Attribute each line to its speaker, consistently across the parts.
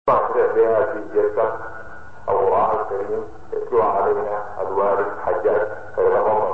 Speaker 1: نستطيع بهذه الجلسة القرآن الكريم يتلو علينا الوالد حجاج فيتفضل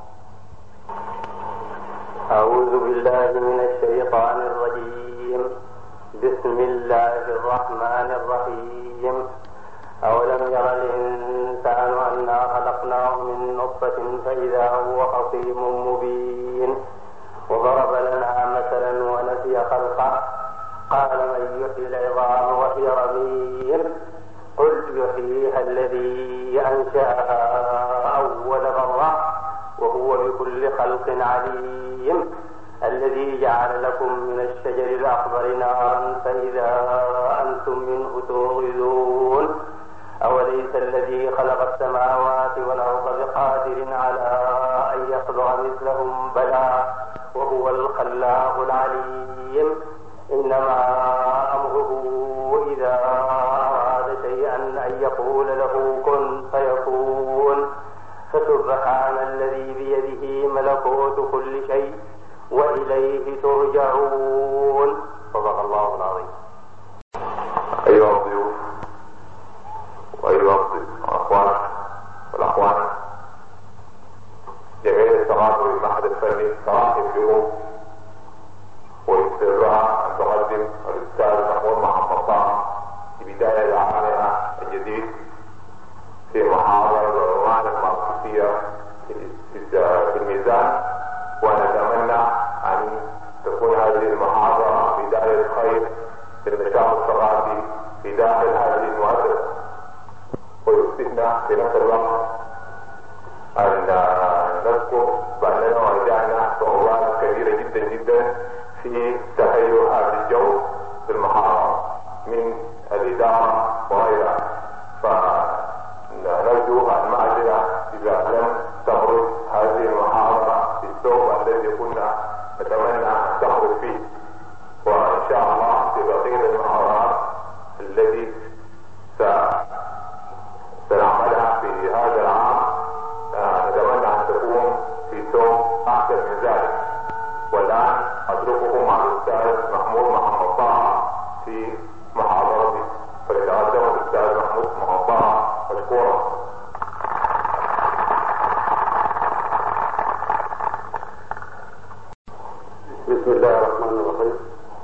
Speaker 2: أعوذ بالله من الشيطان الرجيم بسم الله الرحمن الرحيم أولم ير الإنسان أنا خلقناه من نطفة فإذا هو خصيم مبين وضرب لنا مثلا ونسي خلقه قال من يحيي العظام وهي رميم قل يحييها الذي أنشأها أول مرة وهو بكل خلق عليم الذي جعل لكم من الشجر الأخضر نارا فإذا أنتم منه توقدون أوليس الذي خلق السماوات والأرض بقادر على أن يخلق مثلهم بلى وهو الخلاق العليم إنما أمره إذا أراد شيئا أن يقول له كن فيكون فسبحان الذي بيده ملكوت كل شيء وإليه ترجعون صدق الله العظيم
Speaker 1: أيها الضيوف وأيها الأخوان والأخوان جميع التغاضر المعهد الفني ترحب بهم ويسرها أن تقدم الأستاذ محمود محمد طه في بداية عامها الجديد في محاضرة بعنوان الماركسية في الميزان ونتمنى أن تكون هذه المحاضرة بداية خير للنشاط الثقافي في داخل هذه المؤسسة ويؤسفنا في نفس الوقت أن نذكر بأننا واجهنا صعوبات كبيرة جدا جدا في تهيئ هذا الجو في المحاضرة من الإدارة وغيرها فنرجو المعذرة إذا لم تخرج هذه المحاضرة في الثوب الذي كنا نتمنى أن تخرج فيه وإن شاء الله في بقية المحاضرات التي سنعملها في هذا العام نتمنى أن تكون في ثوب أحسن من ذلك والآن أترككم مع الأستاذ محمود محمد طه في محاضرته فليتقدم الأستاذ محمود محمد طه مشكورا
Speaker 2: بسم الله الرحمن الرحيم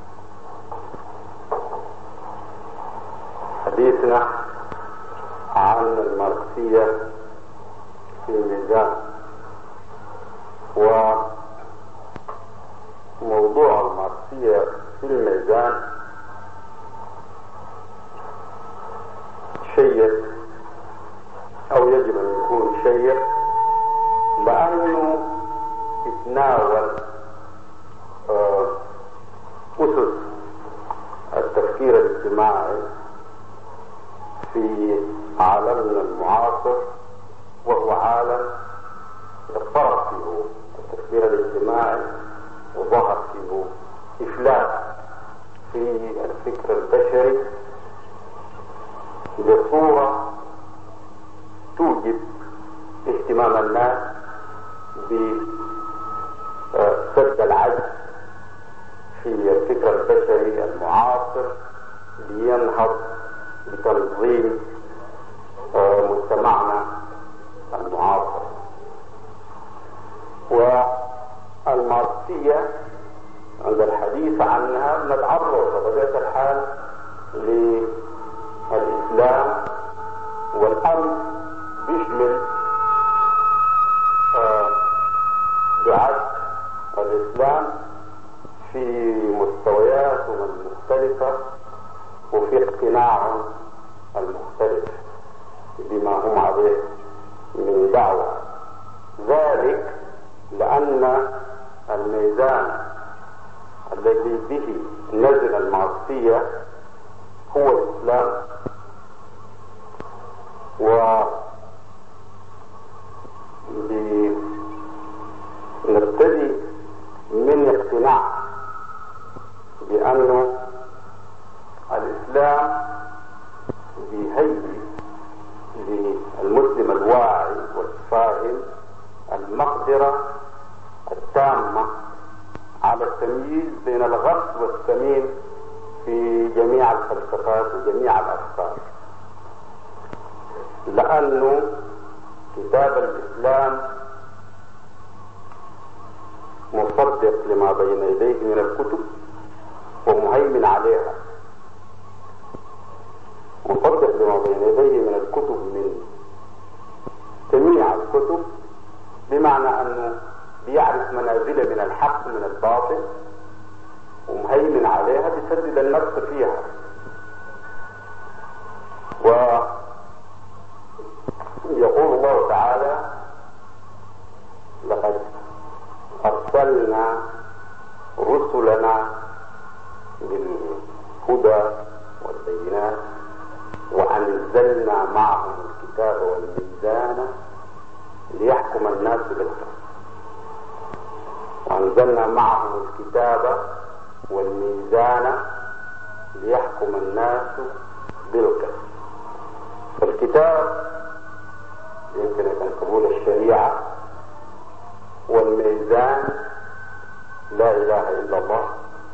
Speaker 2: حديثنا عن الماركسية في الميزان وموضوع الماركسية في الميزان شيق أو يجب أن يكون شيق لأنه يتناول أسس التفكير الاجتماعي في عالمنا المعاصر وهو عالم اضطرب فيه التفكير الاجتماعي وظهر فيه إفلاس في الفكر البشري بصورة توجب اهتمام الناس بسد العجز في الفكر البشري المعاصر لينهض بتنظيم مجتمعنا المعاصر والماركسية عند الحديث عنها نتعرض بطبيعة الحال للإسلام والأمر بيشمل بعد الإسلام في مستوياتهم المختلفة وفي اقتناعهم المختلف بما هم عليه من دعوة ذلك لأن الميزان الذي به نزل الماركسية هو الإسلام و نبتدي من اقتناع بأنه الإسلام بيهيئ للمسلم الواعي والفاهم المقدرة التامة على التمييز بين الغرس والسمين في جميع الفلسفات الفلاسفة وجميع الأفكار لأنه كتاب الإسلام مصدق لما بين يديه من الكتب ومهيمن عليها مصدق لما بين يديه من الكتب من جميع الكتب بمعنى أنه بيعرف منازل من الحق من الباطل ومهيمن عليها بيسدد النفس فيها ويقول الله تعالى لقد أرسلنا رسلنا بالهدى والبينات وأنزلنا معهم الكتاب والميزان ليحكم الناس بالقسط وأنزلنا معهم الكتاب والميزان ليحكم الناس بالقسط فالكتاب يمكن أن تقول الشريعة والميزان لا إله إلا الله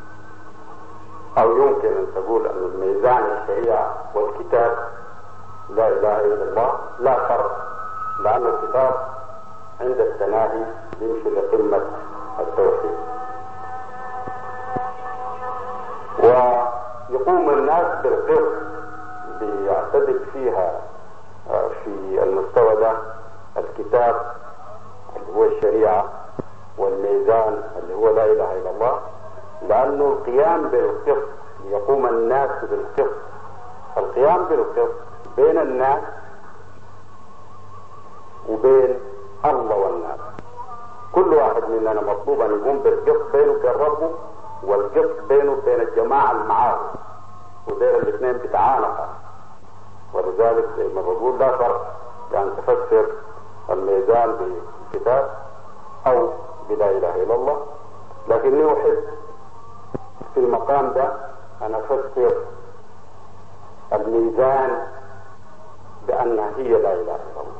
Speaker 2: أو يمكن أن تقول أن الميزان الشريعة والكتاب لا إله إلا الله لا فرق لأن الكتاب عند التناهي يمشي لقمة التوحيد ويقوم الناس بالقسط بيعتدل فيها في المستوى ده الكتاب اللي هو الشريعة والميزان اللي هو لا إله إلا الله لأنه القيام بالقسط يقوم الناس بالقسط القيام بالقسط بين الناس وبين الله والناس كل واحد مننا مطلوب أن يقوم بالقسط بينه وبين ربه والقسط بينه وبين الجماعة اللي معاه ودير الاثنين بتعانقا ولذلك زي ما بقول لا فرق بأن تفسر الميزان بالكتاب أو بلا إله إلا الله لكني أحب في المقام ده أن أفسر الميزان بأنها هي لا إله إلا الله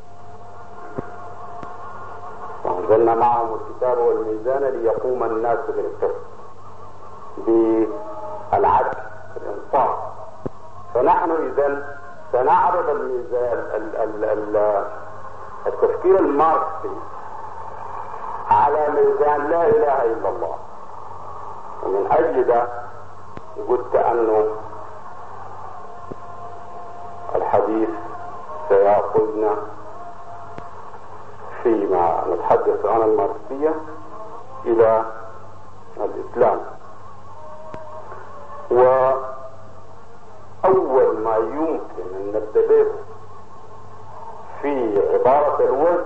Speaker 2: وأنزلنا معهم الكتاب والميزان ليقوم الناس بالقسط بالعدل الإنصاف فنحن إذا سنعرض الميزان ال ال ال التفكير الماركسي على ميزان لا إله إلا الله ومن أجل ده قلت أنه الحديث سيأخذنا فيما نتحدث عن الماركسية إلى الإسلام وأول ما يمكن أن نبدأ به في عبارة الوجه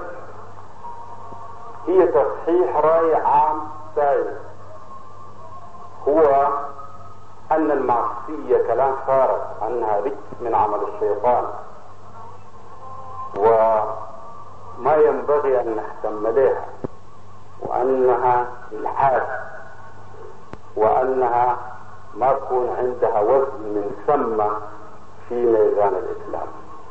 Speaker 2: هي تصحيح رأي عام سائد هو أن المعصية كلام فارغ أنها رجس من عمل الشيطان وما ينبغي أن نهتم لها وأنها إلحاد وأنها ما يكون عندها وزن من ثم في ميزان الإسلام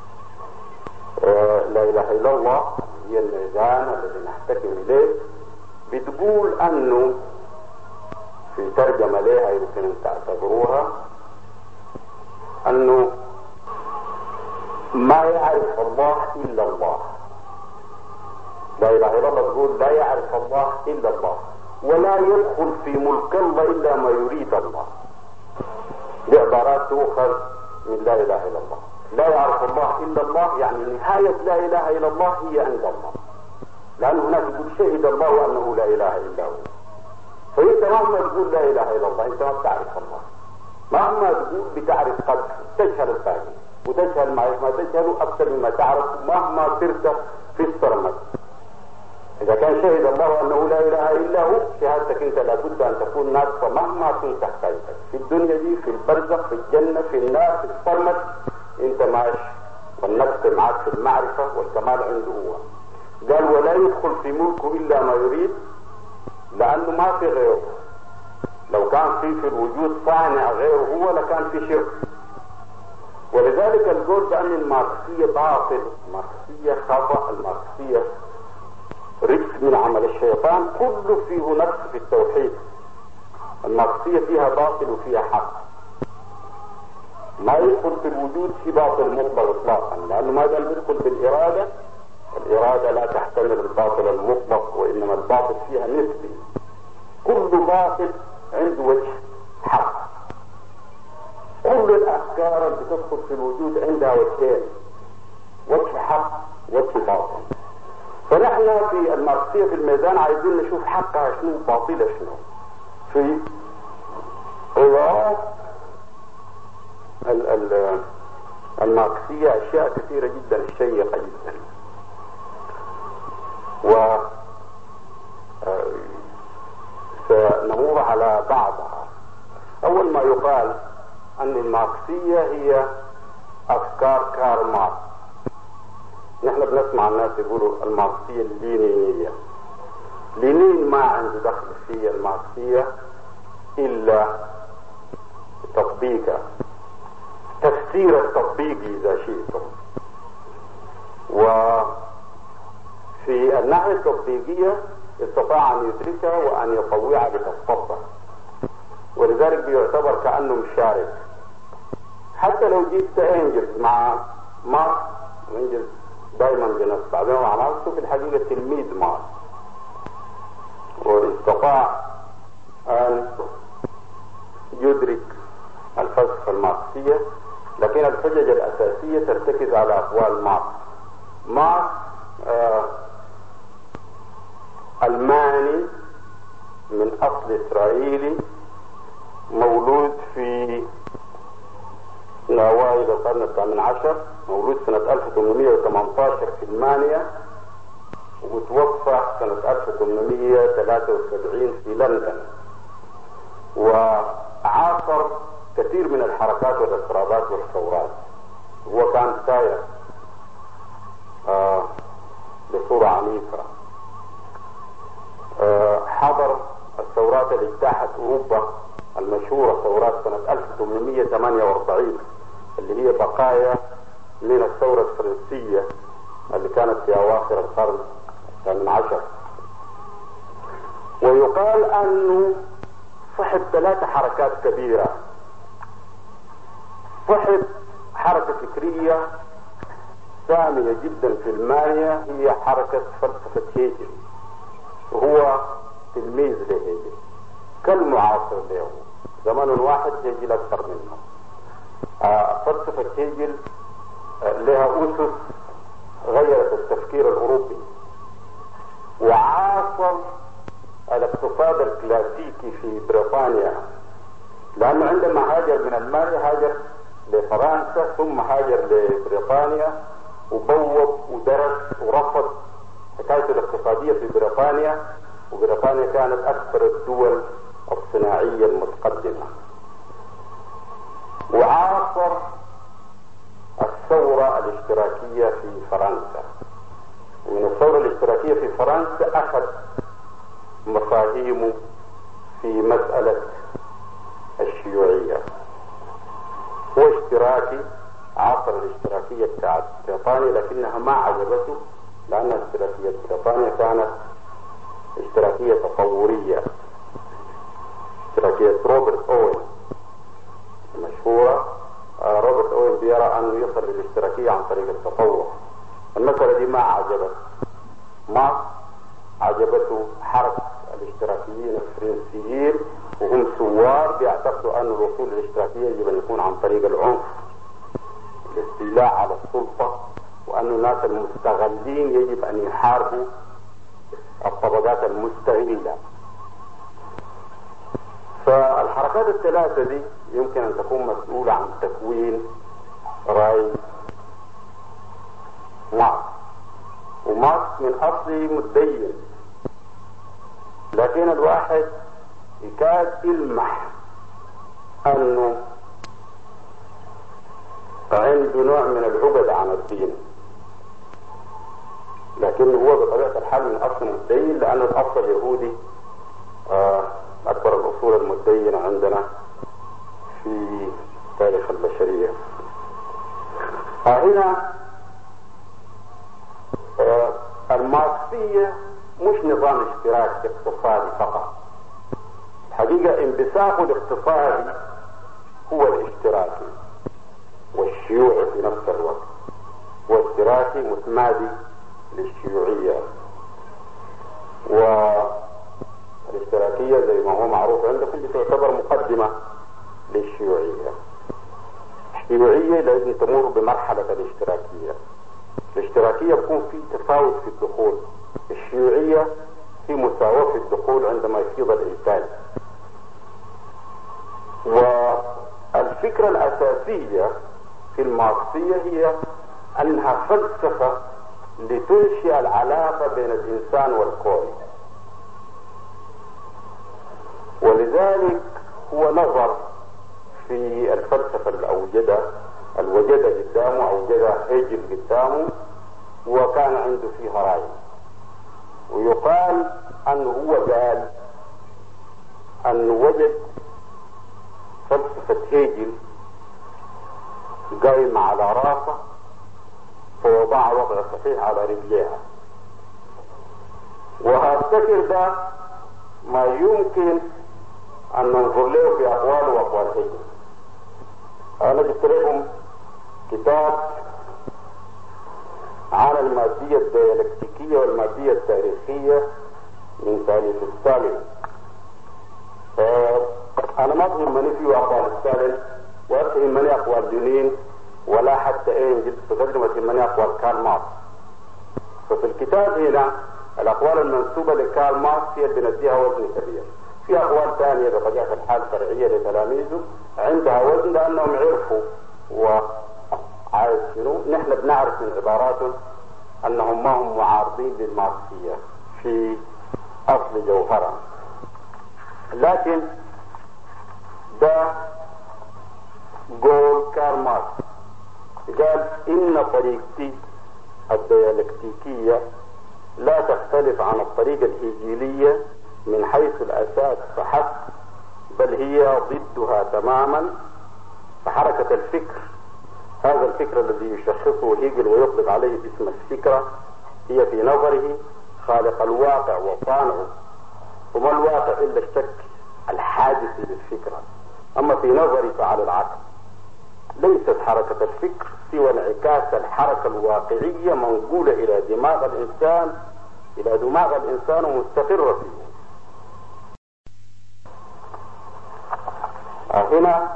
Speaker 2: لا إله إلا الله هي الميزان الذي نحتكم إليه بتقول أنه في ترجمة لها يمكن أن تعتبروها أنه ما يعرف الله إلا الله لا إله إلا الله تقول لا يعرف الله إلا الله ولا يدخل في ملك الله إلا ما يريد الله دي عبارات تؤخذ من لا إله إلا الله لا يعرف الله إلا الله يعني نهاية لا إله إلا الله هي عند الله لأن هناك يقول شهد الله أنه لا إله إلا هو فانت مهما تقول لا اله الا الله انت ما بتعرف الله مهما تقول بتعرف قدر تجهل الباقي وتجهل ما ما تجهل اكثر مما تعرف مهما صرت في السرمد اذا كان شهد الله انه لا اله الا هو شهادتك انت لابد ان تكون ناقصه مهما كنت حكايتك في الدنيا دي في البرزخ في الجنه في النار في السرمد انت ماشي والنفس معك في المعرفه والكمال عنده هو قال ولا يدخل في ملكه الا ما يريد لانه ما في غيره لو كان في في الوجود صانع غيره هو لكان في شرك ولذلك القول بان الماركسيه باطل الماركسيه خطا الماركسيه رجس من عمل الشيطان كله فيه نقص في التوحيد الماركسيه فيها باطل وفيها حق ما يدخل في الوجود في باطل مطلق اطلاقا لانه ما دام يدخل بالاراده الاراده لا تحتمل الباطل المطلق وانما الباطل فيها نسبي كل باطل عنده وجه حق كل الافكار اللي بتدخل في الوجود عندها وجهين وجه حق وجه باطل فنحن في الماركسيه في الميزان عايزين نشوف حقها شنو باطلها شنو في عبارات الماركسيه اشياء كثيره جدا شيقه جدا و سنمر على بعضها اول ما يقال ان الماركسيه هي افكار كارل ماركس نحن بنسمع الناس يقولوا الماركسيه اللينينيه لينين ما عنده دخل في الماركسيه الا تطبيقها تفسير التطبيقي اذا شئتم وفي الناحيه التطبيقيه استطاع ان يدركها وان يطوعها لتتطبق ولذلك بيعتبر كانه مشارك حتى لو جبت انجلز مع ماركس انجلز دائما بنفس بعدين مع ماركس في الحقيقه تلميذ ماركس واستطاع ان يدرك الفلسفه الماركسيه لكن الحجج الاساسيه ترتكز على اقوال ماركس ماركس آه الماني من اصل اسرائيلي مولود في اوائل القرن الثامن عشر مولود سنة 1818 في المانيا وتوفى سنة 1873 في لندن وعاصر كثير من الحركات والاضطرابات والثورات هو كان ساير آه بصورة عنيفة آه حضر الثورات اللي اجتاحت اوروبا المشهورة ثورات سنة 1848 اللي هي بقايا من الثورة الفرنسية اللي كانت في اواخر القرن الثامن عشر ويقال انه صحب ثلاث حركات كبيرة صحب حركة فكرية سامية جدا في المانيا هي حركة فلسفة هيجل وهو تلميذ لهيجل كالمعاصر له زمن واحد هيجل أكثر منه آه فلسفة هيجل آه لها أسس غيرت التفكير الأوروبي وعاصر الاقتصاد الكلاسيكي في بريطانيا لأنه عندما هاجر من ألمانيا هاجر لفرنسا ثم هاجر لبريطانيا وبوب ودرس ورفض حكايته الاقتصادية في بريطانيا وبريطانيا كانت أكثر الدول الصناعية المتقدمة وعاصر الثورة الاشتراكية في فرنسا ومن الثورة الاشتراكية في فرنسا أخذ مفاهيمه في مسألة الشيوعية هو اشتراكي عاصر الاشتراكية بتاعت بريطانيا لكنها ما عجبته لأن اشتراكية بريطانيا كانت اشتراكية تطورية اشتراكية روبرت أوين المشهورة آه روبرت أوين بيرى أنه يصل للاشتراكية عن طريق التطور المسألة دي ما عجبت ماركس عجبته حركة الاشتراكيين الفرنسيين وهم ثوار بيعتقدوا أن الوصول للاشتراكية يجب أن يكون عن طريق العنف الاستيلاء على السلطة وأن الناس المستغلين يجب أن يحاربوا الطبقات المستغلة فالحركات الثلاثة دي يمكن أن تكون مسؤولة عن تكوين رأي ماركس وماركس من أصله متدين لكن الواحد يكاد يلمح أنه عنده نوع من العقد عن الدين لكن هو بطبيعة الحال من أصل متدين لأن الأصل اليهودي آه أكبر الأصول المتدينة عندنا في تاريخ البشرية هنا آه الماركسية مش نظام اشتراكي اقتصادي فقط الحقيقة انبثاق الاقتصادي هو الاشتراكي اشتراكي متمادي للشيوعية والاشتراكية زي ما هو معروف عندكم بتعتبر مقدمة للشيوعية الشيوعية لازم تمر بمرحلة الاشتراكية الاشتراكية بيكون في تفاوت في الدخول الشيوعية في مساواة في الدخول عندما يفيض الإنسان والفكرة الأساسية في الماركسية هي أنها فلسفة لتنشئ العلاقة بين الإنسان والكون ولذلك هو نظر في الفلسفة اللي أوجدها الوجدها قدامه أوجدها هيجل قدامه وكان عنده فيها رأي ويقال أنه هو قال أنه وجد فلسفة هيجل قايمة على راسه فوضعها وضع صحيح على رجليها وهفتكر ده ما يمكن أن ننظر له في أقوال وأقوال هيجل أنا جبت لكم كتاب عن المادية الديالكتيكية والمادية التاريخية من تاليف ستالين أنا ما تهمني في أقوال ستالين ولا تهمني أقوال لينين ولا حتى إنجلز بقدر ما تهمني أقوال كارل ماركس ففي الكتاب هنا الأقوال المنسوبة لكارل ماركس هي اللي بنديها وزن كبير في أقوال ثانية بطبيعة الحال فرعية لتلاميذه عندها وزن لأنهم عرفوا وعايز شنو نحن بنعرف من عباراتهم أنهم ما هم معارضين للماركسية في أصل جوهرها لكن ده قول كارل ماركس قال إن طريقتي الديالكتيكية لا تختلف عن الطريقة الهيجيلية من حيث الأساس فحسب بل هي ضدها تماما فحركة الفكر هذا الفكر الذي يشخصه هيجل ويطلق عليه اسم الفكرة هي في نظره خالق الواقع وصانعه وما الواقع إلا الشك الحادث للفكرة أما في نظري فعلى العكس ليست حركة الفكر سوى انعكاس الحركة الواقعية منقولة إلى دماغ الإنسان إلى دماغ الإنسان ومستقرة فيه هنا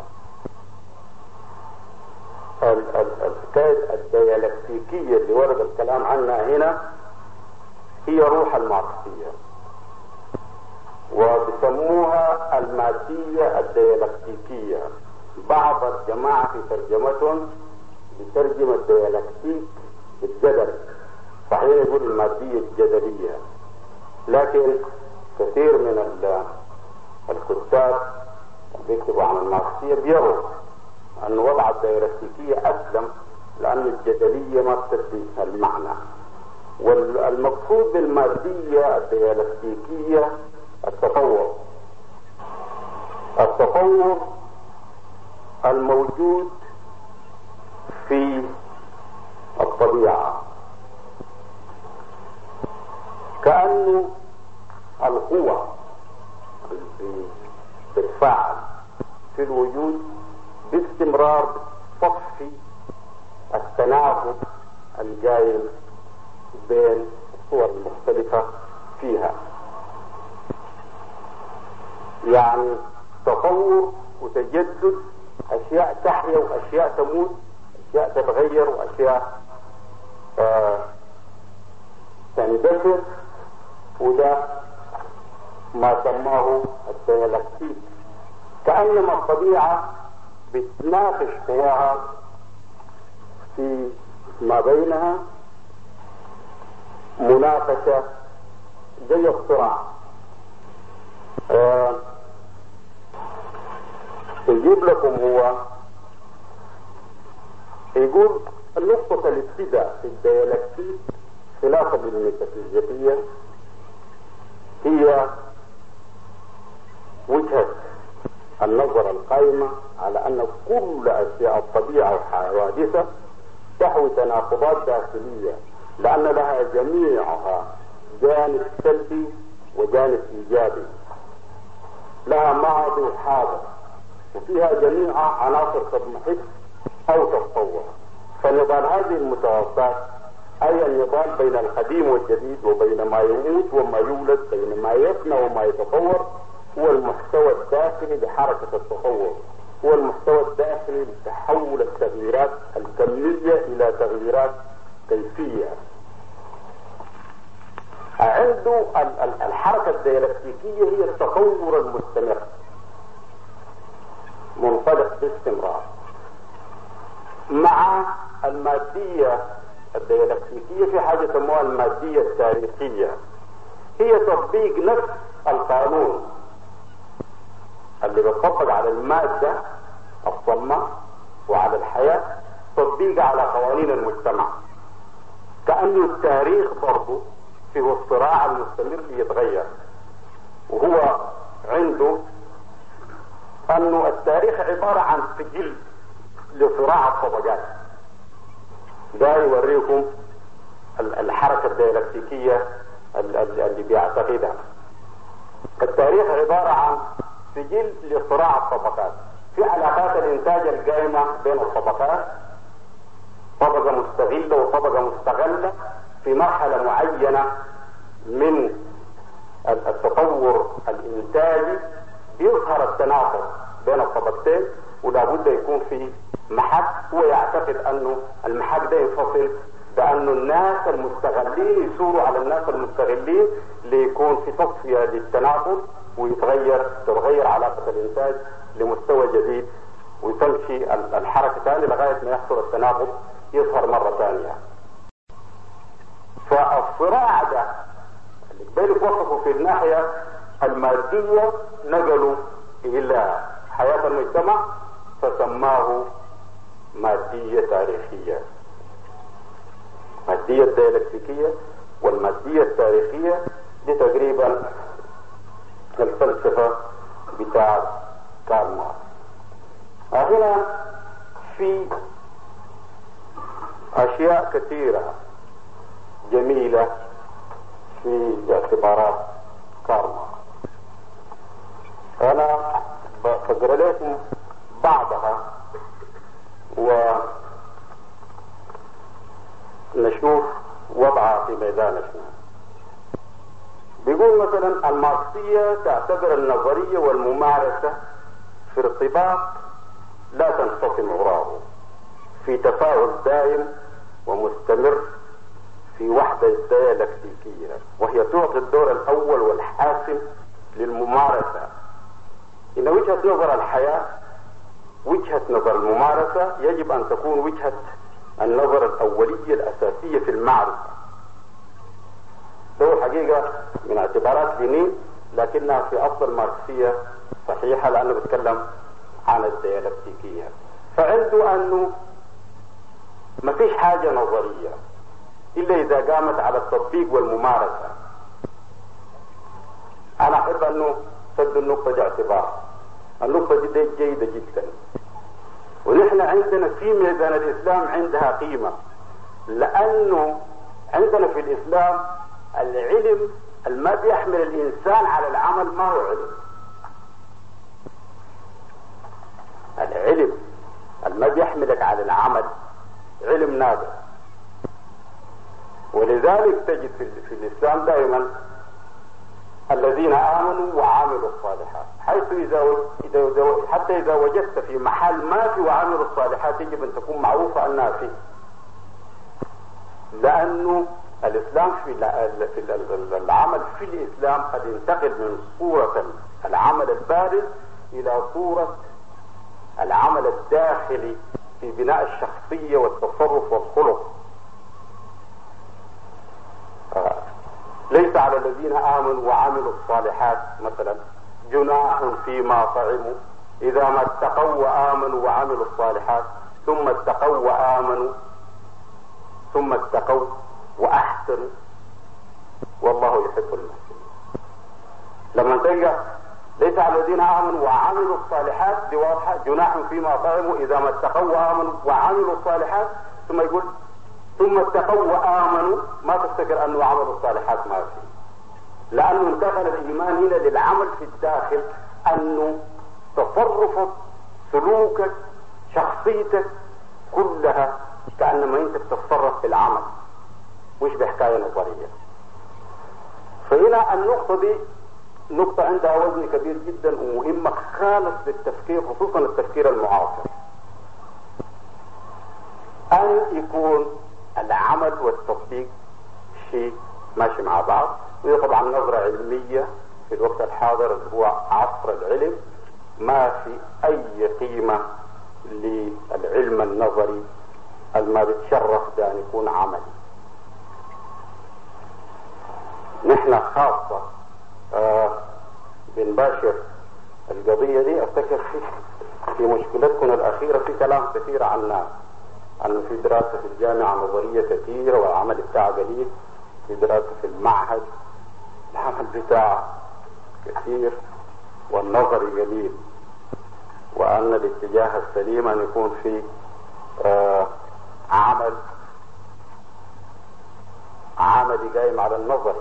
Speaker 2: الحكاية الديالكتيكية اللي ورد الكلام عنها هنا هي روح الماركسية وبسموها المادية الديالكتيكية بعض الجماعة في ترجمتهم بترجم الديالكتيك بالجدل صحيح يقول المادية الجدلية لكن كثير من الكتاب بيكتبوا عن الماركسية بيروا أن وضع الديالكتيكية أسلم لأن الجدلية ما بتدي المعنى والمقصود بالمادية الديالكتيكية التطور التطور الموجود في الطبيعة كأنه القوة اللي بتتفاعل في الوجود باستمرار بتصفي التناقض الجايل بين الصور المختلفة فيها يعني تطور وتجدد أشياء تحيا وأشياء تموت أشياء تتغير وأشياء آه تندثر وده ما سماه الديالكتيك كأنما الطبيعة بتناقش قواها في ما بينها مناقشة زي الصراع آه يجيب لكم هو يقول النقطة الابتداء في الديالكتيك خلافة بالميتافيزيقية هي وجهة النظر القائمة على أن كل أشياء الطبيعة والحوادثة تحوي تناقضات داخلية لأن لها جميعها جانب سلبي وجانب إيجابي لها ماضي وحاضر وفيها جميع عناصر تضمحك أو تتطور فلا فنضال هذه المتوسطات أي النضال بين القديم والجديد وبين ما يموت وما يولد بين ما يفنى وما يتطور هو المحتوى الداخلي لحركة التطور هو المحتوى الداخلي لتحول التغييرات الكمية إلى تغييرات كيفية عنده الحركة الديالكتيكية هي التطور المستمر منطلق باستمرار مع المادية الديالكتيكية في حاجة يسموها المادية التاريخية هي تطبيق نفس القانون اللي بيطبق على المادة الصلمة وعلى الحياة تطبيق على قوانين المجتمع كأنه التاريخ برضه فيه الصراع المستمر يتغير وهو عنده انه التاريخ عبارة عن سجل لصراع الطبقات ده يوريكم الحركة الديالكتيكية اللي بيعتقدها التاريخ عبارة عن سجل لصراع الطبقات في علاقات الانتاج القائمة بين الطبقات طبقة مستغلة وطبقة مستغلة في مرحلة معينة من التطور الانتاجي بيظهر التناقض بين الطبقتين ولا بد يكون في محك هو يعتقد انه المحك ده ينفصل بانه الناس المستغلين يثوروا على الناس المستغلين ليكون في تصفية للتناقض ويتغير تتغير علاقة الانتاج لمستوى جديد وتمشي الحركة ثانية لغاية ما يحصل التناقض يظهر مرة ثانية فالصراع ده اللي بالك وصفوا في الناحية المادية نقلوا إلى حياة المجتمع فسماه مادية تاريخية المادية الديالكتيكية والمادية التاريخية دي تقريبا الفلسفة بتاع كارل ماركس هنا في أشياء كثيرة جميلة في اعتبارات كارل ماركس أنا بقرأ لكم بعضها ونشوف وضعها في ميدان شنو بيقول مثلا الماركسية تعتبر النظرية والممارسة في ارتباط لا تنفصم عراه في تفاعل دائم ومستمر في وحدة ديالكتيكية وهي تعطي الدور الأول والحاسم للممارسة إن وجهة نظر الحياة وجهة نظر الممارسة يجب أن تكون وجهة النظر الأولية الأساسية في المعرفة ده الحقيقة من اعتبارات لينين لكنها في أصل الماركسية صحيحة لأنه بيتكلم عن الديالكتيكية فعنده أنه ما فيش حاجة نظرية إلا إذا قامت على التطبيق والممارسة أنا أحب أنه سد النقطة دي اعتبار النقطة دي جيدة جدا ونحن عندنا في ميدان الإسلام عندها قيمة لأنه عندنا في الإسلام العلم ما بيحمل الإنسان على العمل ما هو علم العلم ما بيحملك على العمل علم نادر ولذلك تجد في, في الإسلام دائما الذين آمنوا وعملوا الصالحات حيث إذا, إذا حتى إذا وجدت في محل ما في وعملوا الصالحات يجب أن تكون معروفة أنها فيه لأنه الإسلام في في العمل في الإسلام قد ينتقل من صورة العمل البارز إلى صورة العمل الداخلي في بناء الشخصية والتصرف والخلق ليس على الذين آمنوا وعملوا الصالحات مثلا جناح فيما طعموا إذا ما اتقوا وآمنوا وعملوا الصالحات ثم اتقوا وآمنوا ثم اتقوا وأحسنوا والله يحب المحسنين لما تلقى ليس على الذين آمنوا وعملوا الصالحات دي واضحة جناح فيما طعموا إذا ما اتقوا وآمنوا وعملوا الصالحات ثم يقول ثم اتقوا وآمنوا ما تفتكر أنه عملوا الصالحات ما في لأنه انتقل الإيمان هنا للعمل في الداخل أنه تصرفك سلوكك شخصيتك كلها كأنما أنت بتتصرف في العمل مش بحكاية نظرية فهنا النقطة دي نقطة عندها وزن كبير جدا ومهمة خالص للتفكير خصوصا التفكير المعاصر أن يكون العمل والتطبيق شيء ماشي مع بعض وهي طبعا نظرة علمية في الوقت الحاضر اللي هو عصر العلم ما في أي قيمة للعلم النظري ما بيتشرف بأن يكون عملي نحن خاصة آه بنباشر القضية دي افتكر في في مشكلتكم الأخيرة في كلام كثير عنها أنه في دراسة في الجامعة نظرية كثيرة والعمل بتاعها قليل في دراسة في المعهد العمل بتاع كثير والنظري قليل وأن الاتجاه السليم أن يكون في آه عمل عملي قايم على النظري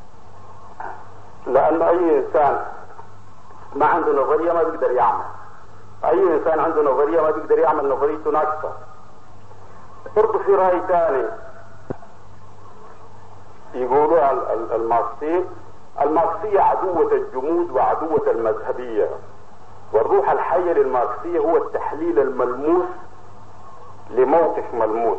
Speaker 2: لأن أي إنسان ما عنده نظرية ما بيقدر يعمل أي إنسان عنده نظرية ما بيقدر يعمل نظريته ناقصة برضه في رأي ثاني يقولوا الماركسيين الماركسية عدوة الجمود وعدوة المذهبية والروح الحية للماركسية هو التحليل الملموس لموقف ملموس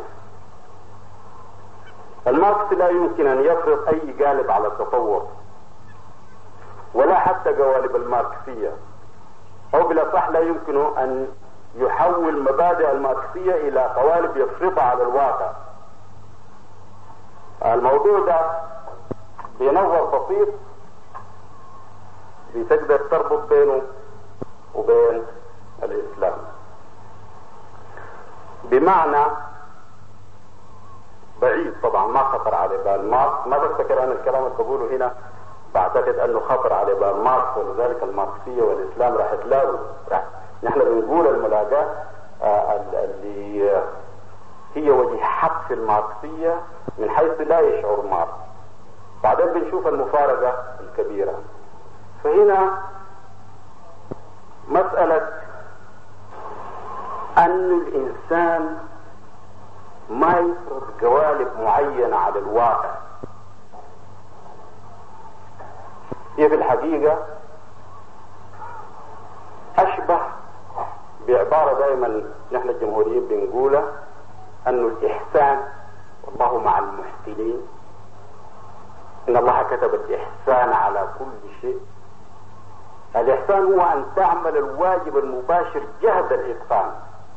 Speaker 2: الماركس لا يمكن ان يفرض اي قالب على التطور ولا حتى قوالب الماركسية او بالاصح لا يمكن ان يحول مبادئ الماركسية الى قوالب يفرضها على الواقع الموضوع ده بنظر بسيط بتقدر تربط بينه وبين الاسلام بمعنى بعيد طبعا ما خطر على بال ماركس ما بفتكر انا الكلام اللي بقوله هنا بعتقد انه خطر على بال ماركس ولذلك الماركسيه والاسلام راح تلاقوا راح نحن بنقول الملاقاه آه اللي هي وجه حق في الماركسيه من حيث لا يشعر ماركس بعدين بنشوف المفارقه الكبيره فهنا مساله أن الإنسان ما يفرض قوالب معينة على الواقع هي في الحقيقة أشبه بعبارة دائما نحن الجمهوريين بنقولها أن الإحسان والله مع المحسنين إن الله كتب الإحسان على كل شيء الإحسان هو أن تعمل الواجب المباشر جهد الإتقان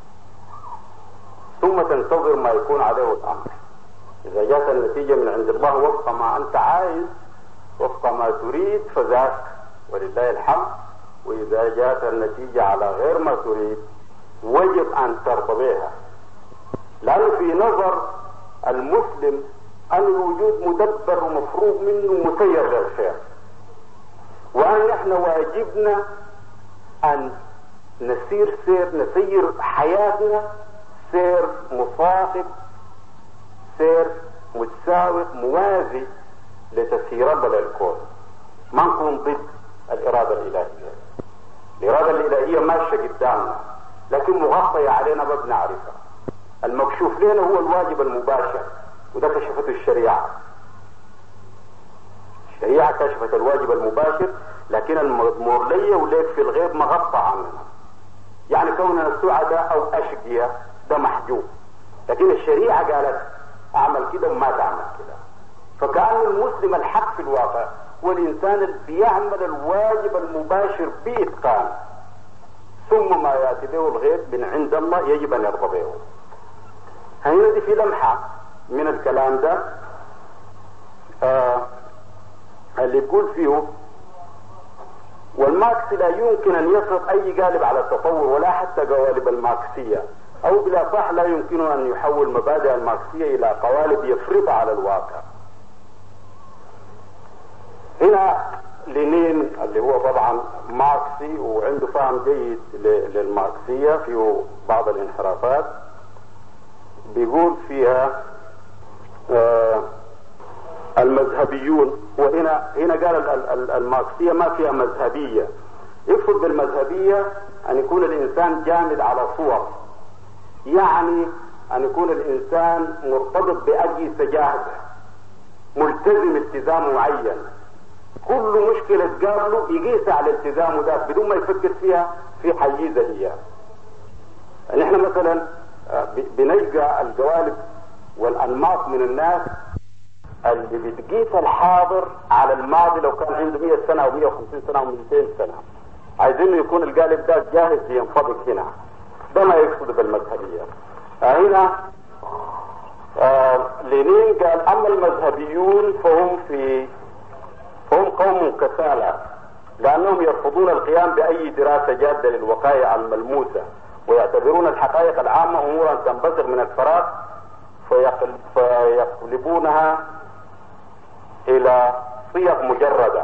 Speaker 2: ثم تنتظر ما يكون عليه الامر اذا جاءت النتيجه من عند الله وفق ما انت عايز وفق ما تريد فذاك ولله الحمد واذا جاءت النتيجه على غير ما تريد وجب ان ترضى بها لانه في نظر المسلم ان الوجود مدبر ومفروض منه مسير للخير وان احنا واجبنا ان نسير سير نسير حياتنا سير مصاحب سير متساوي موازي لتسيير رب الكون ما نكون ضد الإرادة الإلهية الإرادة الإلهية ماشية قدامنا لكن مغطية علينا ما بنعرفها المكشوف لنا هو الواجب المباشر وده كشفته الشريعة الشريعة كشفت الواجب المباشر لكن المضمور لي وليك في الغيب مغطى عننا يعني كوننا سعداء أو أشقياء ده محجوب لكن الشريعة قالت اعمل كده وما تعمل كده فكأن المسلم الحق في الواقع والإنسان اللي بيعمل الواجب المباشر بإتقان ثم ما يأتي به الغيب من عند الله يجب أن يرضى به هنا دي في لمحة من الكلام ده آه اللي يقول فيه والماركس لا يمكن أن يفرض أي قالب على التطور ولا حتى قوالب الماركسية او بلا صح لا يمكن ان يحول مبادئ الماركسية الى قوالب يفرضها على الواقع هنا لينين اللي هو طبعا ماركسي وعنده فهم جيد للماركسية في بعض الانحرافات بيقول فيها آه المذهبيون وهنا هنا قال الماركسية ما فيها مذهبية يقصد بالمذهبية ان يكون الانسان جامد على صور يعني ان يكون الانسان مرتبط باجهزه جاهزه ملتزم التزام معين كل مشكلة تقابله يقيسها على التزامه ده بدون ما يفكر فيها في حيزة هي نحن مثلا بنلقى الجوانب والانماط من الناس اللي بتقيس الحاضر على الماضي لو كان عنده 100 سنه او 150 سنه او 200 سنه عايزينه يكون القالب ده جاهز لينطبق هنا ده ما يقصد بالمذهبيه هنا آه لينين قال اما المذهبيون فهم في فهم قوم كسالى لانهم يرفضون القيام باي دراسه جاده للوقائع الملموسه ويعتبرون الحقائق العامه امورا تنبثق من الفراغ فيقل فيقلبونها الى صيغ مجرده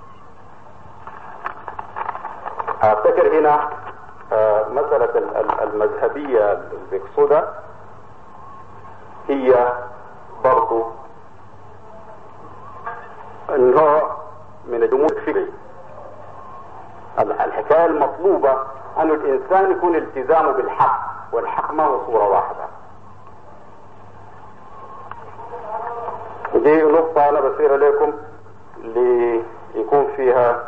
Speaker 2: افتكر هنا مسألة المذهبية اللي بيقصدها هي برضو نوع من الجمود الفكري الحكاية المطلوبة أن الإنسان يكون التزامه بالحق والحق ما هو صورة واحدة دي نقطة أنا بصير لكم ليكون فيها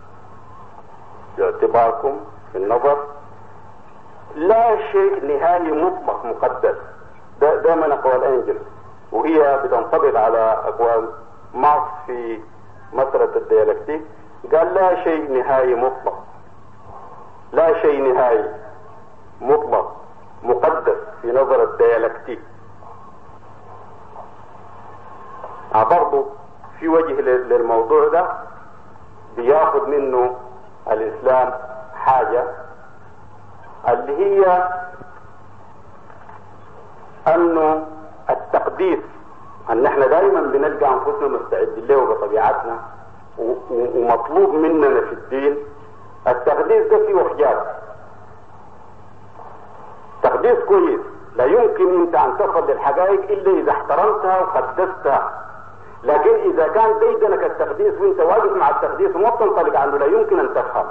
Speaker 2: باعتباركم في النظر لا شيء نهائي مطلق مقدس ده دائما اقوال انجل وهي بتنطبق على اقوال ماركس في مسألة الديالكتيك قال لا شيء نهائي مطلق لا شيء نهائي مطلق مقدس في نظر الديالكتيك برضه في وجه للموضوع ده بياخد منه الاسلام حاجة اللي هي انه التقديس ان احنا دائما بنلقى انفسنا مستعدين له بطبيعتنا ومطلوب مننا في الدين التقديس ده فيه حجاب تقديس كويس لا يمكن انت ان تصل للحقائق الا اذا احترمتها وقدستها لكن اذا كان بيدنك التقديس وانت واقف مع التقديس وما بتنطلق عنه لا يمكن ان تفهم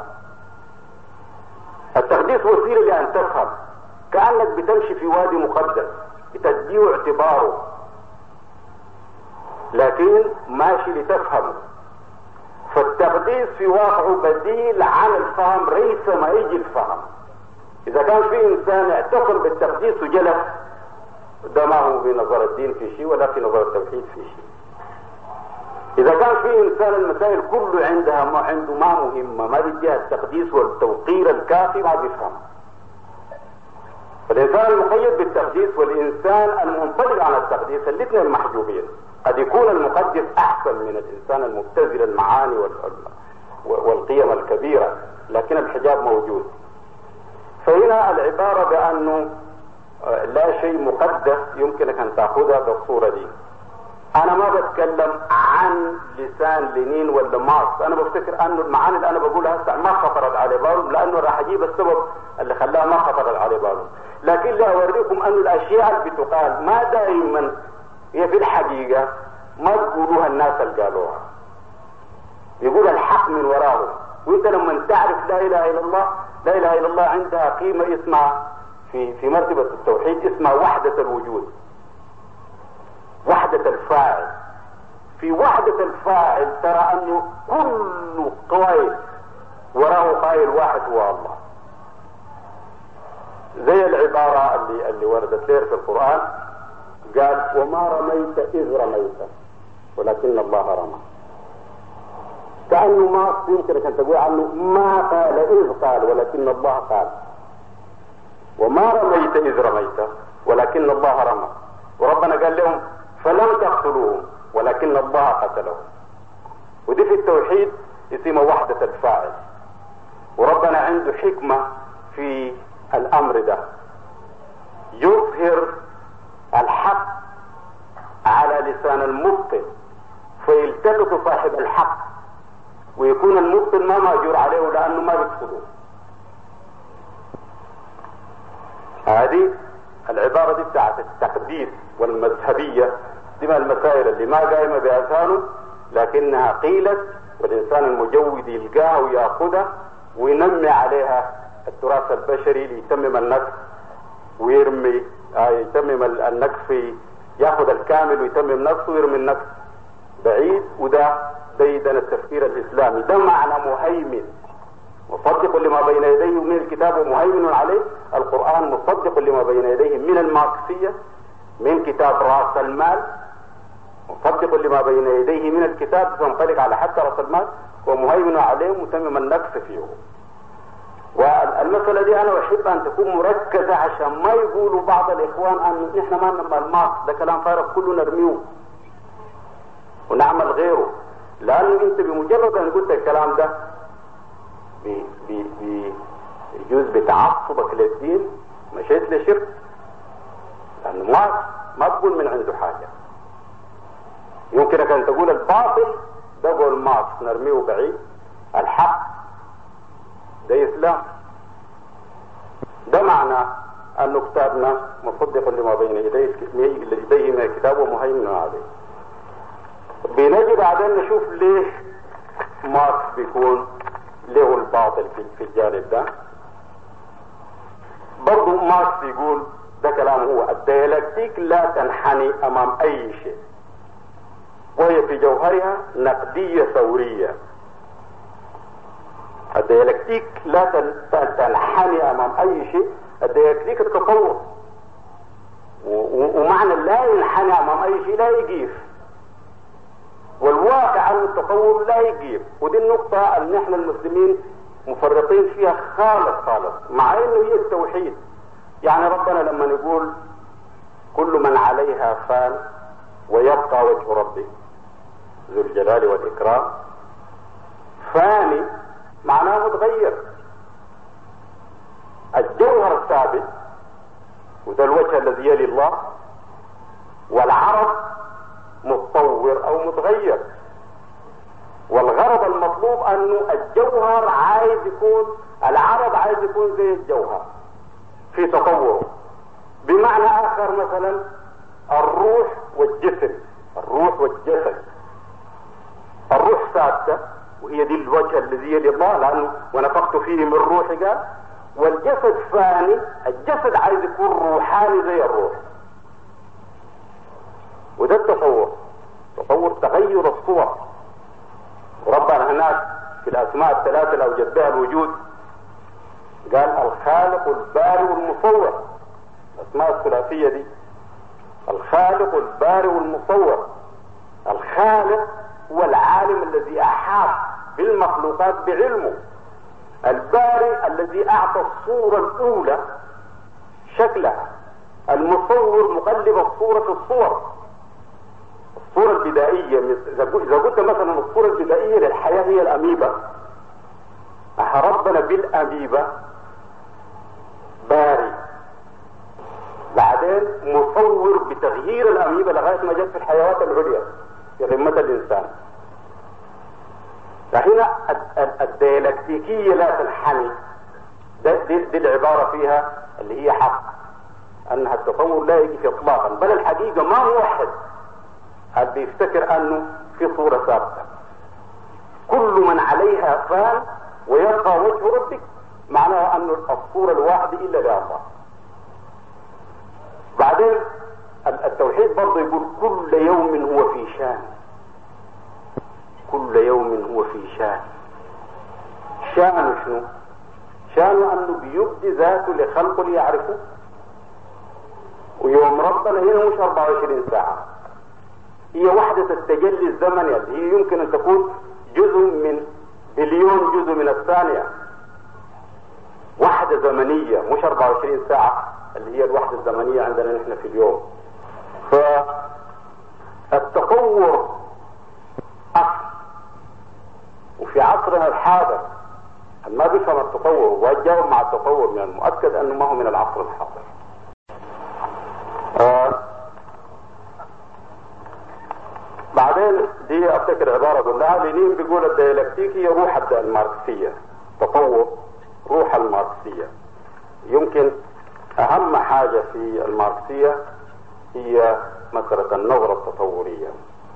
Speaker 2: التقديس وسيله لان تفهم كانك بتمشي في وادي مقدس بتديه اعتباره لكن ماشي لتفهمه فالتقديس في واقعه بديل عن الفهم ليس ما يجي الفهم اذا كان في انسان اعتصم بالتقديس وجلس ده ما هو في نظر الدين في شيء ولا في نظر التوحيد في شيء اذا كان في انسان المسائل كله عندها ما عنده ما مهمه ما بيديها التقديس والتوقير الكافي ما بيفهم فالانسان المقيد بالتقديس والانسان المنطلق عن التقديس الاثنين محجوبين قد يكون المقدس احسن من الانسان المبتذل المعاني والقيم الكبيره لكن الحجاب موجود فهنا العباره بانه لا شيء مقدس يمكنك ان تاخذها بالصوره دي انا ما بتكلم عن لسان لينين ولا ماركس انا بفتكر انه المعاني اللي انا بقولها هسه ما خطرت على بالهم لانه راح اجيب السبب اللي خلاها ما خطرت على بالهم لكن لا اوريكم انه الاشياء اللي بتقال ما دائما هي في الحقيقه ما تقولوها الناس اللي قالوها يقول الحق من وراهم وانت لما تعرف لا اله الا الله لا اله الا الله عندها قيمه اسمها في في مرتبه التوحيد اسمها وحده الوجود وحدة الفاعل في وحدة الفاعل ترى انه كل قائل وراه قائل واحد هو الله زي العبارة اللي اللي وردت لنا في القرآن قال وما رميت إذ رميت ولكن الله رمى كأنه ما يمكنك أن تقول عنه ما قال إذ قال ولكن الله قال وما رميت إذ رميت ولكن الله رمى وربنا قال لهم فلم تقتلوهم ولكن الله قتلهم ودي في التوحيد اسمها وحدة الفاعل وربنا عنده حكمة في الأمر ده يظهر الحق على لسان المبطل فيلتقط صاحب الحق ويكون المبطل ما ماجور عليه لأنه ما بيقصده هذه العبارة دي بتاعت التقديس والمذهبية دي من المسائل اللي ما قايمة بأذهانه لكنها قيلت والإنسان المجود يلقاها ويأخذها وينمي عليها التراث البشري ليتمم النفس ويرمي آه يتمم النقص في ياخذ الكامل ويتمم نقصه ويرمي النقص بعيد وده بيدنا التفكير الاسلامي ده معنى مهيمن مصدق لما بين يديه من الكتاب ومهيمن عليه القرآن مصدق لما بين يديه من الماركسية من كتاب رأس المال مصدق لما بين يديه من الكتاب تنطلق على حتى رأس المال ومهيمن عليه متمم النقص فيه والمسألة دي أنا أحب أن تكون مركزة عشان ما يقولوا بعض الإخوان أن نحن ما نعمل الماركس ده كلام فارغ كله نرميه ونعمل غيره لأنه أنت بمجرد أن قلت الكلام ده بيجوز بتعصبك للدين مشيت لشرك لأنه ما ما تقول من عنده حاجة يمكنك أن تقول الباطل ده قول ماركس نرميه بعيد الحق ده إسلام ده معنى أن كتابنا مصدق لما بين يديه من الكتاب ومهيمن عليه بنجي بعدين نشوف ليش ماركس بيكون له الباطل في, في الجانب ده برضو ماركس يقول ده كلام هو الديالكتيك لا تنحني امام اي شيء وهي في جوهرها نقدية ثورية الديالكتيك لا تنحني امام اي شيء الديالكتيك التطور ومعنى لا ينحني امام اي شيء لا يجيف والواقع عن التطور لا يجيب ودي النقطة اللي نحن المسلمين مفرطين فيها خالص خالص مع انه هي التوحيد يعني ربنا لما نقول كل من عليها فان ويبقى وجه ربي ذو الجلال والإكرام فاني معناه متغير الجوهر الثابت وده الوجه الذي يلي الله والعرض متطور او متغير والغرض المطلوب انه الجوهر عايز يكون العرض عايز يكون زي الجوهر في تطوره بمعنى اخر مثلا الروح والجسم الروح والجسد الروح ثابته وهي دي الوجه الذي يلي الله لانه ونفخت فيه من روحي قال والجسد فاني الجسد عايز يكون روحاني زي الروح وده التصور تصور تغير الصور وربنا هناك في الاسماء الثلاثه اللي اوجد بها الوجود قال الخالق البارئ المصور الاسماء الثلاثيه دي الخالق البارئ المصور الخالق هو العالم الذي احاط بالمخلوقات بعلمه البارئ الذي اعطى الصوره الاولى شكلها المصور مقلب الصوره في الصور الصورة البدائية إذا قلت مثلا الصورة البدائية للحياة هي الأميبا ربنا بالأميبا باري بعدين مصور بتغيير الأميبا لغاية ما جت في الحيوانات العليا في قمة الإنسان فهنا الديالكتيكية لا تنحني دي, دي العبارة فيها اللي هي حق أنها التطور لا يجي إطلاقا بل الحقيقة ما موحد هل بيفتكر انه في صورة ثابتة كل من عليها فان ويبقى وجه ربك معناه ان الصورة الواحدة الا لله بعدين التوحيد برضه يقول كل يوم هو في شان كل يوم هو في شان شان شنو شانه انه بيبدي ذاته لخلقه ليعرفه ويوم ربنا هنا مش 24 ساعة هي وحدة التجلي الزمني اللي هي يمكن ان تكون جزء من بليون جزء من الثانية وحدة زمنية مش 24 ساعة اللي هي الوحدة الزمنية عندنا نحن في اليوم فالتطور أصل وفي عصرنا الحاضر ما بيفهم التطور وجاوب مع التطور من المؤكد انه ما هو من العصر الحاضر آه بعدين دي افتكر عباره قلناها لينين بيقول الديالكتيك هي روح الماركسيه تطور روح الماركسيه يمكن اهم حاجه في الماركسيه هي مساله النظره التطوريه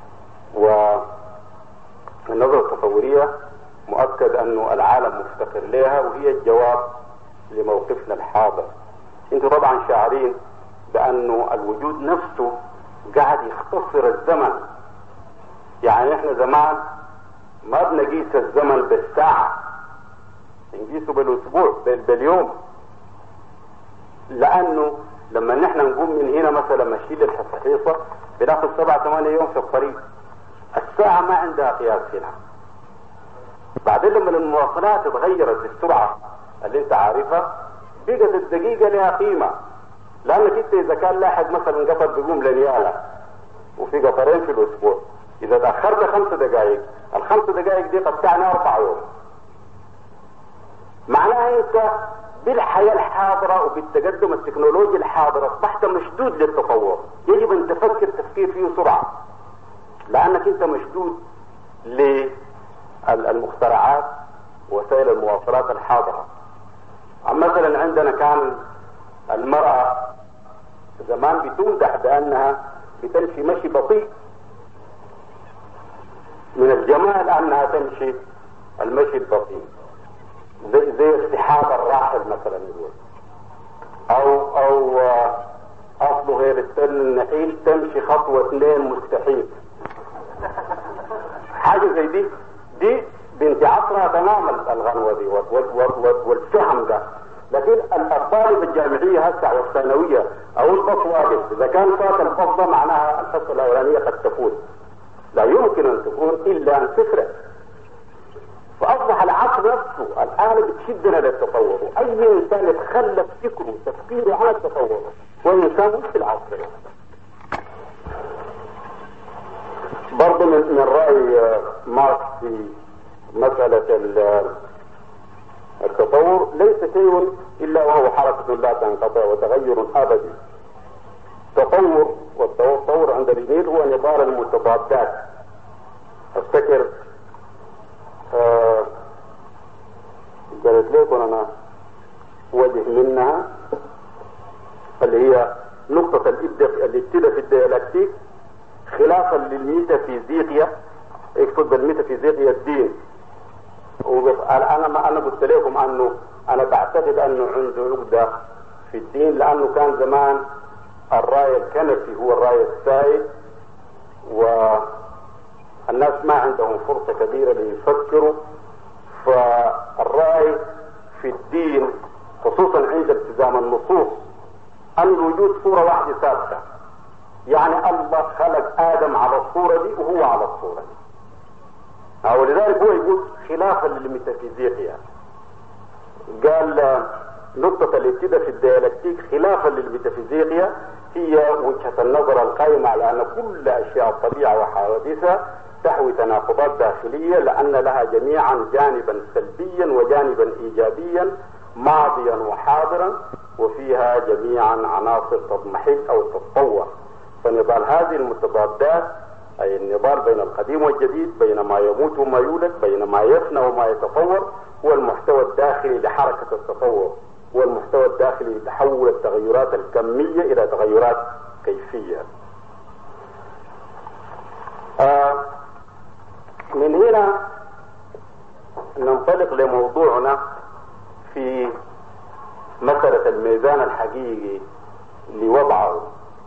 Speaker 2: والنظره التطوريه مؤكد انه العالم مفتقر لها وهي الجواب لموقفنا الحاضر انتم طبعا شاعرين بانه الوجود نفسه قاعد يختصر الزمن يعني احنا زمان ما بنقيس الزمن بالساعة نقيسه بالاسبوع باليوم لانه لما نحن نقوم من هنا مثلا ماشي للحصيصة بناخذ سبعة ثمانية يوم في الطريق الساعة ما عندها قياس هنا بعدين لما المواصلات اتغيرت بالسرعة اللي انت عارفها بقت الدقيقة لها قيمة لانك انت اذا كان لاحق مثلا قطر بيقوم لنيالا وفي قطرين في الاسبوع اذا تاخرت خمس دقائق الخمس دقائق دي قد تعني اربع يوم معناها انت بالحياة الحاضرة وبالتقدم التكنولوجي الحاضر اصبحت مشدود للتطور يجب ان تفكر تفكير فيه سرعة لانك انت مشدود للمخترعات وسائل المواصلات الحاضرة مثلا عندنا كان المرأة زمان بتمدح بانها بتمشي مشي بطيء من الجمال انها تمشي المشي البطيء زي زي استحاب الراحل مثلا يقول او او اصله غير السن النحيل تمشي خطوة اثنين مستحيل حاجة زي دي دي بنت عصرها تماما الغنوة دي والفهم ده لكن الطالب الجامعية هسه او الثانوية او البص واقف اذا كان فات البص ده معناها الحصة الاولانية قد تفوت لا يمكن ان تكون الا ان تسرع فاصبح العقل نفسه الان بتشدنا للتطور واي انسان يتخلف فكره تفكيره عن التطور هو انسان مش في العصر برضه من, من راي ماركس في مسألة التطور ليس شيء الا وهو حركة لا تنقطع وتغير ابدي التطور والتطور عند اليمين هو نضال المتضادات افتكر آه قالت لكم انا وجه منها اللي هي نقطة الابتداء في الديالكتيك خلافا للميتافيزيقيا اقصد بالميتافيزيقيا الدين انا ما انا قلت لكم انه انا بعتقد انه عنده عقدة في الدين لانه كان زمان الراي الكنفي هو الراي السائد والناس ما عندهم فرصة كبيرة ليفكروا فالرأي في الدين خصوصا عند التزام النصوص أن الوجود صورة واحدة ثابتة يعني الله خلق آدم على الصورة دي وهو على الصورة دي ولذلك هو يقول خلافا للميتافيزيقيا قال نقطة الابتداء في الديالكتيك خلافا للميتافيزيقيا هي وجهة النظر القائمة على أن كل أشياء الطبيعة وحوادثها تحوي تناقضات داخلية لأن لها جميعا جانبا سلبيا وجانبا إيجابيا ماضيا وحاضرا وفيها جميعا عناصر تضمحل أو تتطور فنضال هذه المتضادات أي النضال بين القديم والجديد بين ما يموت وما يولد بين ما يفنى وما يتطور هو المحتوى الداخلي لحركة التطور هو المحتوى الداخلي لتحول التغيرات الكمية إلى تغيرات كيفية آه من هنا ننطلق لموضوعنا في مسألة الميزان الحقيقي لوضعه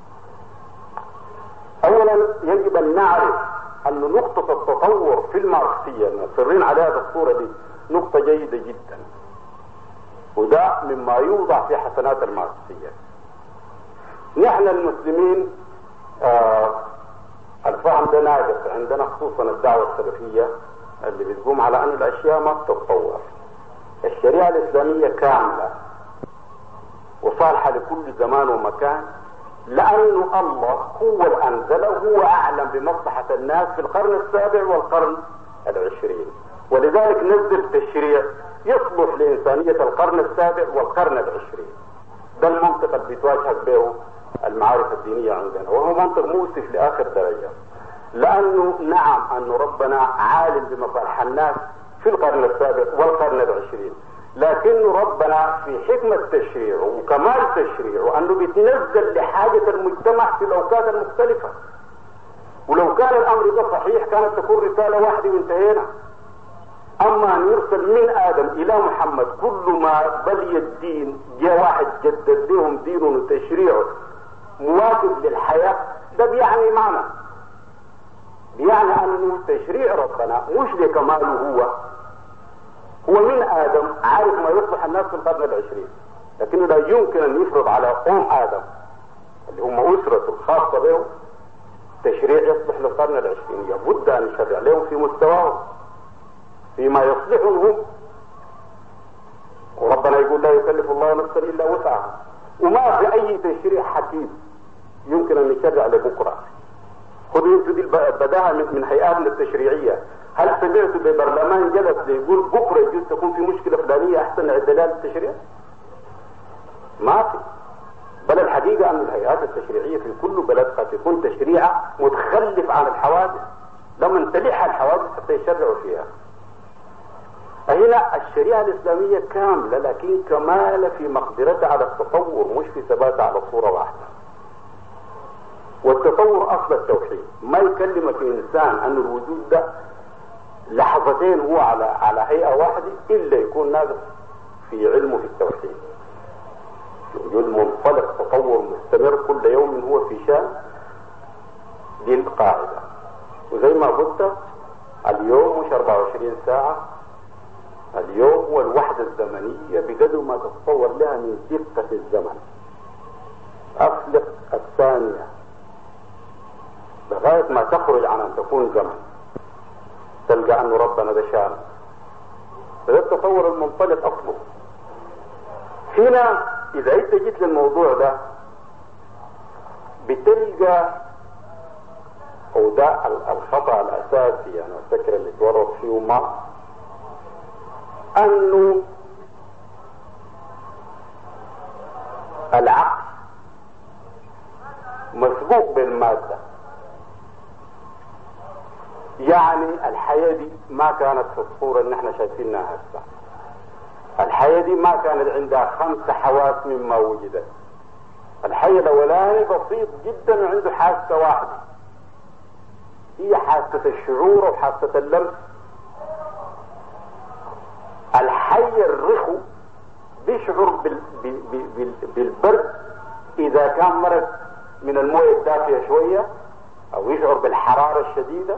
Speaker 2: اولا يجب ان نعرف ان نقطة التطور في الماركسية المصرين عليها بالصورة دي نقطة جيدة جدا وده مما يوضع في حسنات الماركسية نحن المسلمين آه الفهم ده ناقص عندنا خصوصا الدعوة السلفية اللي بتقوم على ان الاشياء ما بتتطور الشريعة الاسلامية كاملة وصالحة لكل زمان ومكان لانه الله هو اللي انزله هو اعلم بمصلحة الناس في القرن السابع والقرن العشرين ولذلك نزل تشريع يصلح لانسانية القرن السابع والقرن العشرين ده المنطق اللي بيتواجهك به المعارف الدينية عندنا وهو منطق مؤسف لاخر درجة لانه نعم ان ربنا عالم بمصالح الناس في القرن السابع والقرن العشرين لكن ربنا في حكمة تشريعه وكمال تشريعه انه بيتنزل لحاجة المجتمع في الاوقات المختلفة ولو كان الامر ده صحيح كانت تكون رسالة واحدة وانتهينا اما ان يرسل من ادم الى محمد كل ما بلي الدين جاء واحد جدد لهم دينه وتشريعه مواكب للحياة ده بيعني معنى بيعني انه تشريع ربنا مش لكماله هو هو من ادم عارف ما يصلح الناس في القرن العشرين لكنه لا يمكن ان يفرض على ام ادم اللي هم اسرته الخاصه بهم تشريع يصلح للقرن العشرين لابد ان يشرع لهم في مستواهم فيما يصلحهم وربنا يقول لا يكلف الله نفسا الا وسعها وما في اي تشريع حكيم يمكن ان يشرع لبكره خذوا انتوا دي البداهه من, من هيئاتنا التشريعيه هل سمعتوا ببرلمان جلس يقول بكره يجوز تكون في مشكله فلانيه احسن اعدادات التشريع؟ ما في بل الحقيقه ان الهيئات التشريعيه في كل بلد قد يكون تشريعها متخلف عن الحوادث لما تلحها الحوادث حتى يشرعوا فيها هنا الشريعة الإسلامية كاملة لكن كمالة في مقدرتها على التطور مش في ثباتها على صورة واحدة والتطور أصل التوحيد ما يكلمك إنسان أن الوجود ده لحظتين هو على على هيئة واحدة إلا يكون ناقص في علمه في التوحيد وجود منطلق تطور مستمر كل يوم هو في شان دي القاعدة وزي ما قلت اليوم مش 24 ساعة اليوم هو الوحدة الزمنية بقدر ما تتصور لها من دقة الزمن أفلق الثانية لغاية ما تخرج عن أن تكون زمن تلقى أنه ربنا ده شان فده التصور المنطلق أصله هنا إذا أنت جيت للموضوع ده بتلقى أو ده الخطأ الأساسي أنا أفتكر اللي تورط فيه ما انه العقل مسبوق بالمادة يعني الحياة دي ما كانت في الصورة اللي احنا شايفينها هسه الحياة دي ما كانت عندها خمس حواس مما وجدت الحي الاولاني بسيط جدا وعنده حاسة واحدة هي حاسة الشعور وحاسة اللمس الحي الرخو بيشعر بال... بال... بالبرد اذا كان مرض من المويه الدافيه شويه او يشعر بالحراره الشديده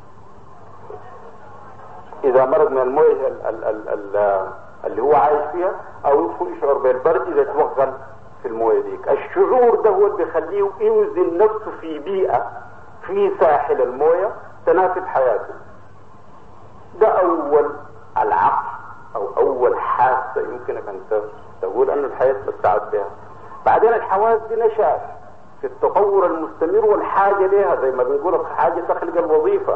Speaker 2: اذا مرض من المويه ال... ال... ال... ال... اللي هو عايش فيها او يشعر بالبرد اذا توغل في المويه ديك الشعور ده هو اللي بيخليه يوزن نفسه في بيئه في ساحل المويه تناسب حياته ده اول العقل او اول حاسه يمكنك ان تقول ان الحياه مستعد بها بعدين الحواس دي نشات في التطور المستمر والحاجه لها زي ما بنقول الحاجه تخلق الوظيفه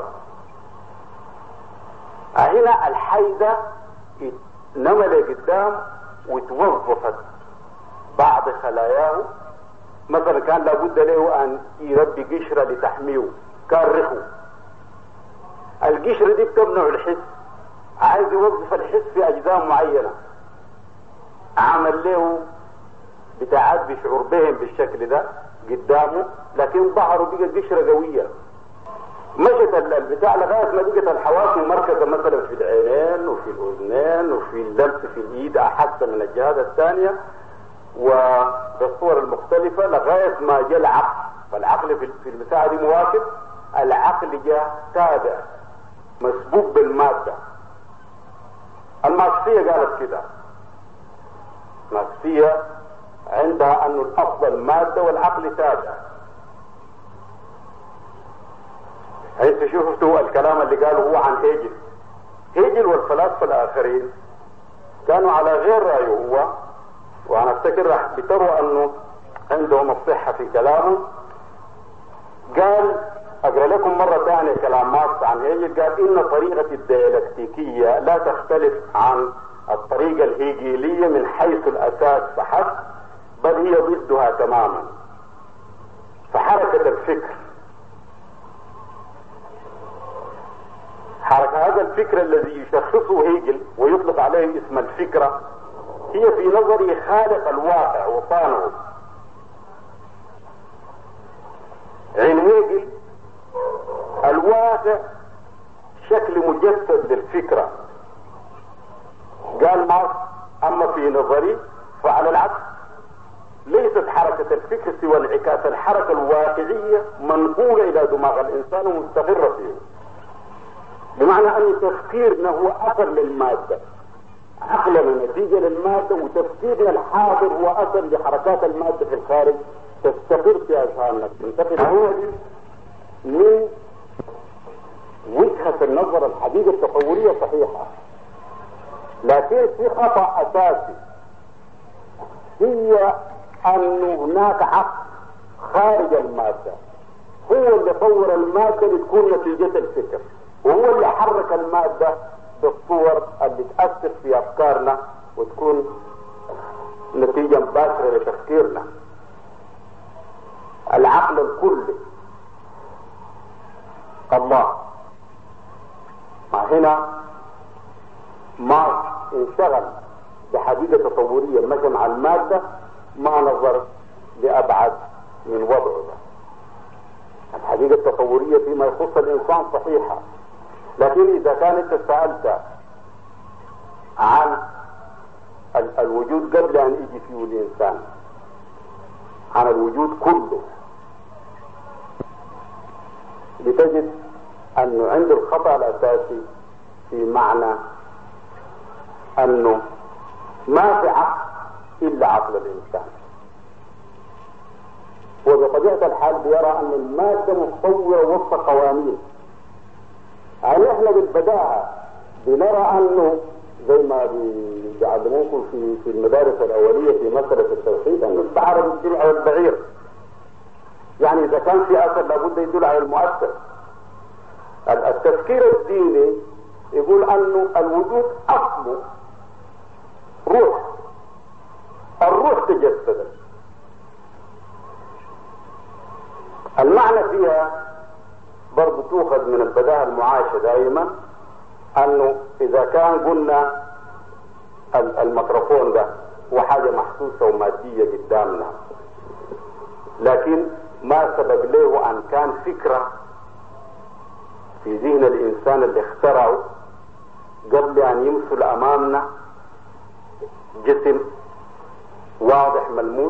Speaker 2: هنا الحي ده نمل قدام وتوظفت بعض خلاياه مثلا كان لابد له ان يربي قشره لتحميه كان رخو القشره دي بتمنع الحس عايز يوظف الحس في اجزاء معينه عمل له بتاعات بيشعر بهم بالشكل ده قدامه لكن ظهره بقى قشره قويه مشت البتاع لغايه ما بقت الحواس مركزه مثلا في العينين وفي الاذنين وفي اللمس في الايد احس من الجهات الثانيه وبالصور المختلفه لغايه ما جاء العقل فالعقل في المساحه دي مواكب العقل جاء تابع مسبوق بالماده الماركسيه قالت كده الماركسيه عندها انه الاصل الماده والعقل تابع حيث شفتوا الكلام اللي قاله هو عن هيجل هيجل والفلاسفه الاخرين كانوا على غير رايه هو وانا افتكر راح بتروا انه عندهم الصحه في كلامه قال اقرا لكم مره ثانيه كلام ماركس عن هيجل قال ان طريقه الديالكتيكيه لا تختلف عن الطريقه الهيجيليه من حيث الاساس فحسب بل هي ضدها تماما فحركه الفكر حركة هذا الفكر الذي يشخصه هيجل ويطلق عليه اسم الفكرة هي في نظري خالق الواقع وصانعه عين هيجل الواقع شكل مجسد للفكرة قال ماركس اما في نظري فعلى العكس ليست حركة الفكر سوى انعكاس الحركة دماغية منقولة إلى دماغ الإنسان ومستقرة فيه بمعنى أن تفكيرنا هو أثر للمادة عقلنا نتيجة للمادة وتفكيرنا الحاضر هو أثر لحركات المادة في الخارج تستقر في أذهاننا تنتقل من وجهة النظر الحقيقة التطورية صحيحة لكن في خطأ أساسي هي أن هناك عقل خارج المادة هو اللي طور المادة لتكون نتيجة الفكر وهو اللي حرك المادة بالصور اللي تأثر في أفكارنا وتكون نتيجة مباشرة لتفكيرنا العقل الكلي الله ما هنا ما انشغل بحقيقة تطورية مشى مع المادة ما نظر لأبعد من وضعه ده الحقيقة التطورية فيما يخص الإنسان صحيحة لكن إذا كان أنت سألت عن ال الوجود قبل أن يجي فيه الإنسان عن الوجود كله لتجد أنه عند الخطأ الأساسي في معنى أنه ما في عقل إلا عقل الإنسان وبطبيعة الحال بيرى أن المادة متطورة وسط قوانين يعني احنا بالبداهة بنرى أنه زي ما بيعلموكم في في المدارس الأولية في مسألة التوحيد أنه البحر يدل على البعير يعني إذا كان في أثر لابد يدل على المؤثر التفكير الديني يقول أنه الوجود أصله روح الروح تجسدت المعنى فيها برضو تؤخذ من البداهة المعاشة دائما انه اذا كان قلنا الميكروفون ده هو حاجة محسوسة ومادية قدامنا لكن ما سبب له ان كان فكرة في ذهن الانسان اللي اخترعه قبل ان يمثل امامنا جسم واضح ملموس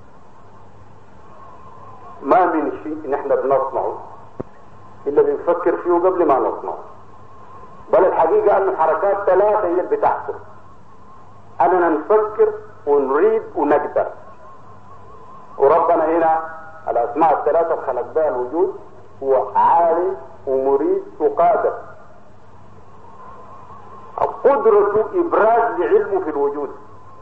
Speaker 2: ما من شيء نحن بنصنعه الا بنفكر فيه قبل ما نصنعه بل الحقيقة ان الحركات ثلاثة هي اللي بتحصل اننا نفكر ونريد ونقدر وربنا هنا الاسماء الثلاثة اللي خلق بها الوجود هو عالم ومريد وقادر قدرة ابراز لعلمه في الوجود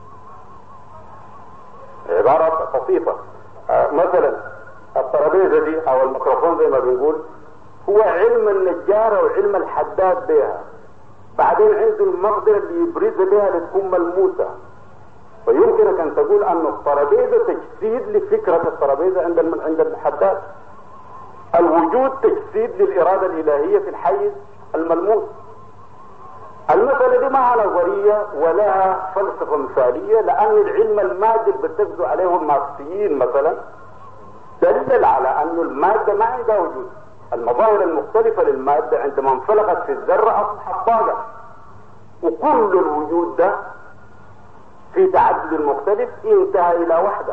Speaker 2: عبارة بسيطة آه مثلا الترابيزة دي او الميكروفون زي ما بنقول هو علم النجارة وعلم الحداد بها بعدين عنده المقدرة اللي يبرزها بها لتكون ملموسة فيمكنك ان تقول ان الترابيزة تجسيد لفكرة الترابيزة عند عند الحداد الوجود تجسيد للإرادة الإلهية في الحيز الملموس المسألة دي معها نظرية ولها فلسفة مثالية لأن العلم المادي اللي بتجزو عليه الماركسيين مثلا دلل على أن المادة ما عندها وجود المظاهر المختلفة للمادة عندما انفلقت في الذرة أصبحت طاقة وكل الوجود ده في تعدد مختلف انتهى إلى وحدة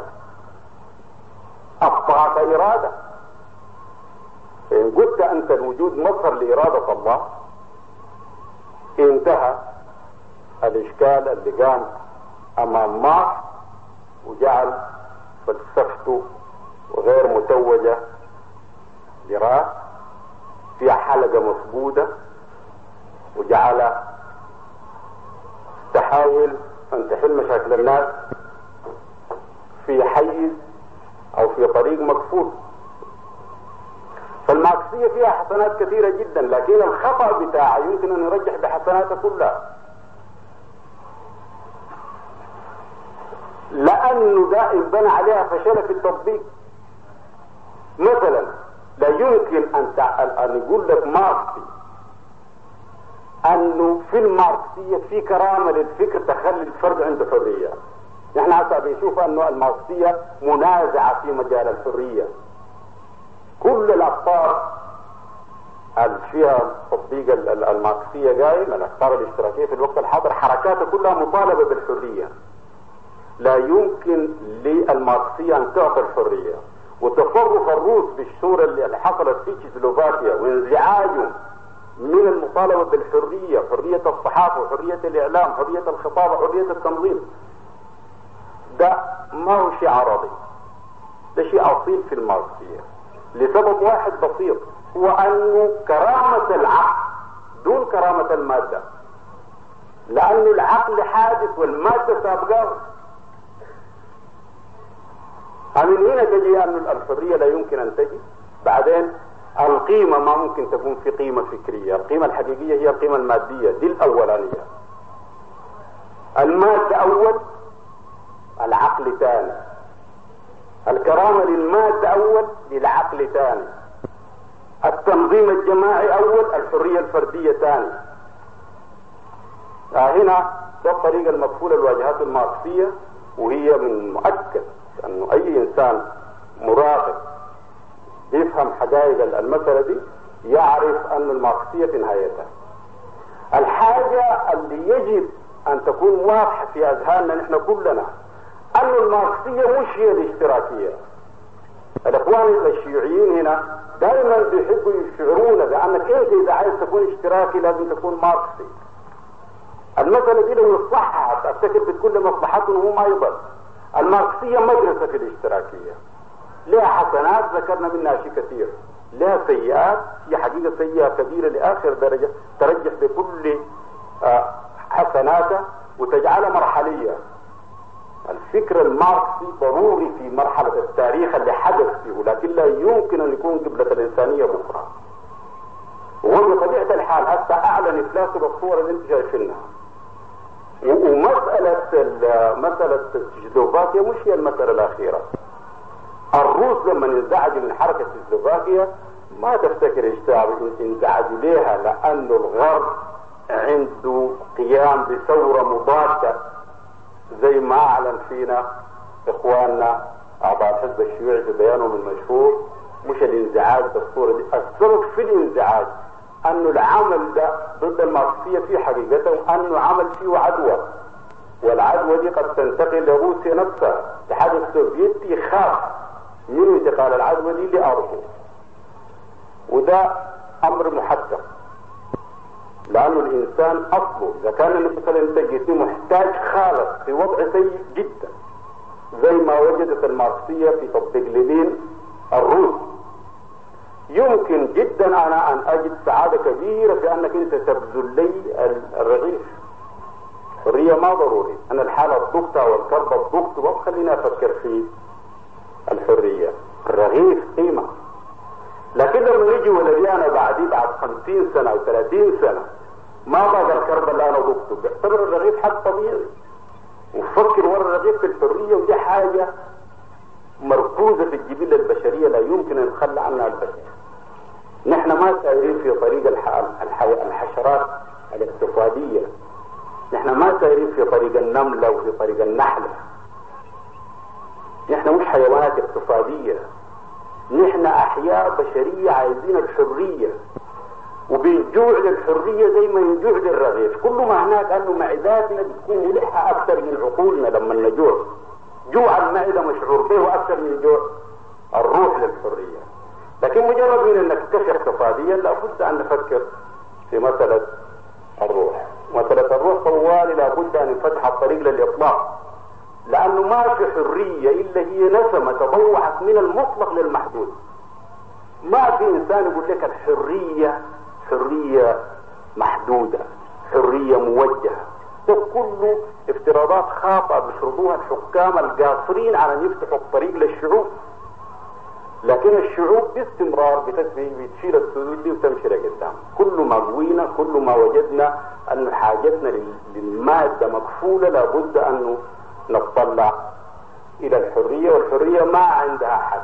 Speaker 2: الطاقة إرادة فإن قلت أنت الوجود مصدر لإرادة الله انتهى الإشكال اللي قام أمام ماركس وجعل فلسفته وغير متوجة براس فيها حلقة مصبودة وجعل تحاول أن تحل مشاكل الناس في حيز أو في طريق مقفول فالماركسية فيها حسنات كثيرة جدا لكن الخطأ بتاعها يمكن أن يرجح بحسناتها كلها لأنه ده انبنى عليها فشل في التطبيق مثلا لا يمكن أن أن يقول لك ماركسي أنه في الماركسية في كرامة للفكر تخلي الفرد عنده حرية نحن هسه بنشوف أنه الماركسية منازعة في مجال الحرية كل الافكار اللي فيها تطبيق الماركسيه قايم الافكار الاشتراكيه في الوقت الحاضر حركاتها كلها مطالبه بالحريه لا يمكن للماركسيه ان تعطي الحريه وتصرف الروس بالشورى اللي حصلت في تشيكوسلوفاكيا وانزعاجهم من المطالبة بالحرية حرية الصحافة وحرية الإعلام حرية الخطاب وحرية التنظيم ده ما هو شيء عرضي ده شيء أصيل في الماركسية لسبب واحد بسيط هو أنه كرامة العقل دون كرامة المادة لأنه العقل حادث والمادة سابقاه من هنا تجي أن الحرية لا يمكن أن تجي بعدين القيمة ما ممكن تكون في قيمة فكرية القيمة الحقيقية هي القيمة المادية دي الأولانية المادة أول العقل ثاني الكرامة للمادة أول للعقل ثاني التنظيم الجماعي أول الحرية الفردية ثاني آه هنا ده الطريقة المقفولة للواجهات الماركسية وهي من مؤكد أنه أي إنسان مراقب يفهم حقائق المسألة دي يعرف أن الماركسية في نهايتها الحاجة اللي يجب أن تكون واضحة في أذهاننا نحن كلنا أن الماركسية مش هي الاشتراكية الإخوان الشيوعيين هنا دائما بيحبوا يشعرونا بأنك أنت إذا عايز تكون اشتراكي لازم تكون ماركسي المسألة دي لو صححت أفتكر بتكون لمصلحتهم هم أيضا الماركسية مدرسة في الاشتراكية لها حسنات ذكرنا منها شيء كثير لها سيئات هي حقيقة سيئة كبيرة لآخر درجة ترجح بكل حسناته وتجعلها مرحلية الفكر الماركسي ضروري في مرحلة التاريخ اللي حدث فيه لكن لا يمكن أن يكون قبلة الإنسانية بكرة وهو بطبيعة الحال هسه أعلن إفلاسه بالصورة اللي أنتم شايفينها ومسألة مسألة تشيكوسلوفاكيا مش هي المسألة الأخيرة الروس لما انزعجوا من حركة تشيكوسلوفاكيا ما تفتكر انزعجوا ليها لأنه الغرب عنده قيام بثورة مضادة زي ما أعلن فينا إخواننا أعضاء الحزب الشيوعي في بيانهم المشهور مش الانزعاج بالصورة دي السبب في الانزعاج انه العمل ده ضد الماركسيه في حقيقته انه عمل فيه عدوى والعدوى دي قد تنتقل لروسيا نفسها الاتحاد السوفيتي خاف من انتقال العدوى دي لارضه وده امر محدد لانه الانسان اصله اذا كان مثلا انت جيت محتاج خالص في وضع سيء جدا زي ما وجدت الماركسيه في تطبيق لينين الروس يمكن جدا انا ان اجد سعاده كبيره في انك انت تبذل لي الرغيف الحريه ما ضروري انا الحاله الضغطه والكرب الضغط وخليني افكر في الحريه الرغيف قيمه لكن لما يجي ولدي انا بعدي بعد خمسين سنه او ثلاثين سنه ما بقى الكرب اللي انا ضغطه بيعتبر الرغيف حد طبيعي وفكر ورا الرغيف في الحريه ودي حاجه مركوزة في الجبلة البشرية لا يمكن أن نتخلى عنها البشر نحن ما سائرين في طريق الحشرات الاقتصادية نحن ما سائرين في طريق النملة وفي طريق النحلة نحن مش حيوانات اقتصادية نحن أحياء بشرية عايزين الحرية وبنجوع للحرية زي ما نجوع للرغيف كل ما هناك أنه معداتنا بتكون ملحة أكثر من عقولنا لما نجوع جوع المعدة مشعور به أكثر من جوع الروح للحرية لكن مجرد من أن نكتشف اقتصاديا لابد أن نفكر في مسألة الروح مسألة الروح طوالي لابد أن ينفتح الطريق للإطلاق لأنه ما في حرية إلا هي نسمة تطوعت من المطلق للمحدود ما في إنسان يقول لك الحرية حرية محدودة حرية موجهة ده كله افتراضات خاطئة بيفرضوها الحكام القاصرين على ان يفتحوا الطريق للشعوب لكن الشعوب باستمرار بتشيل السدود دي وتمشي لقدام كل ما قوينا كل ما وجدنا ان حاجتنا للمادة مكفولة لابد انه نتطلع الى الحرية والحرية ما عندها حد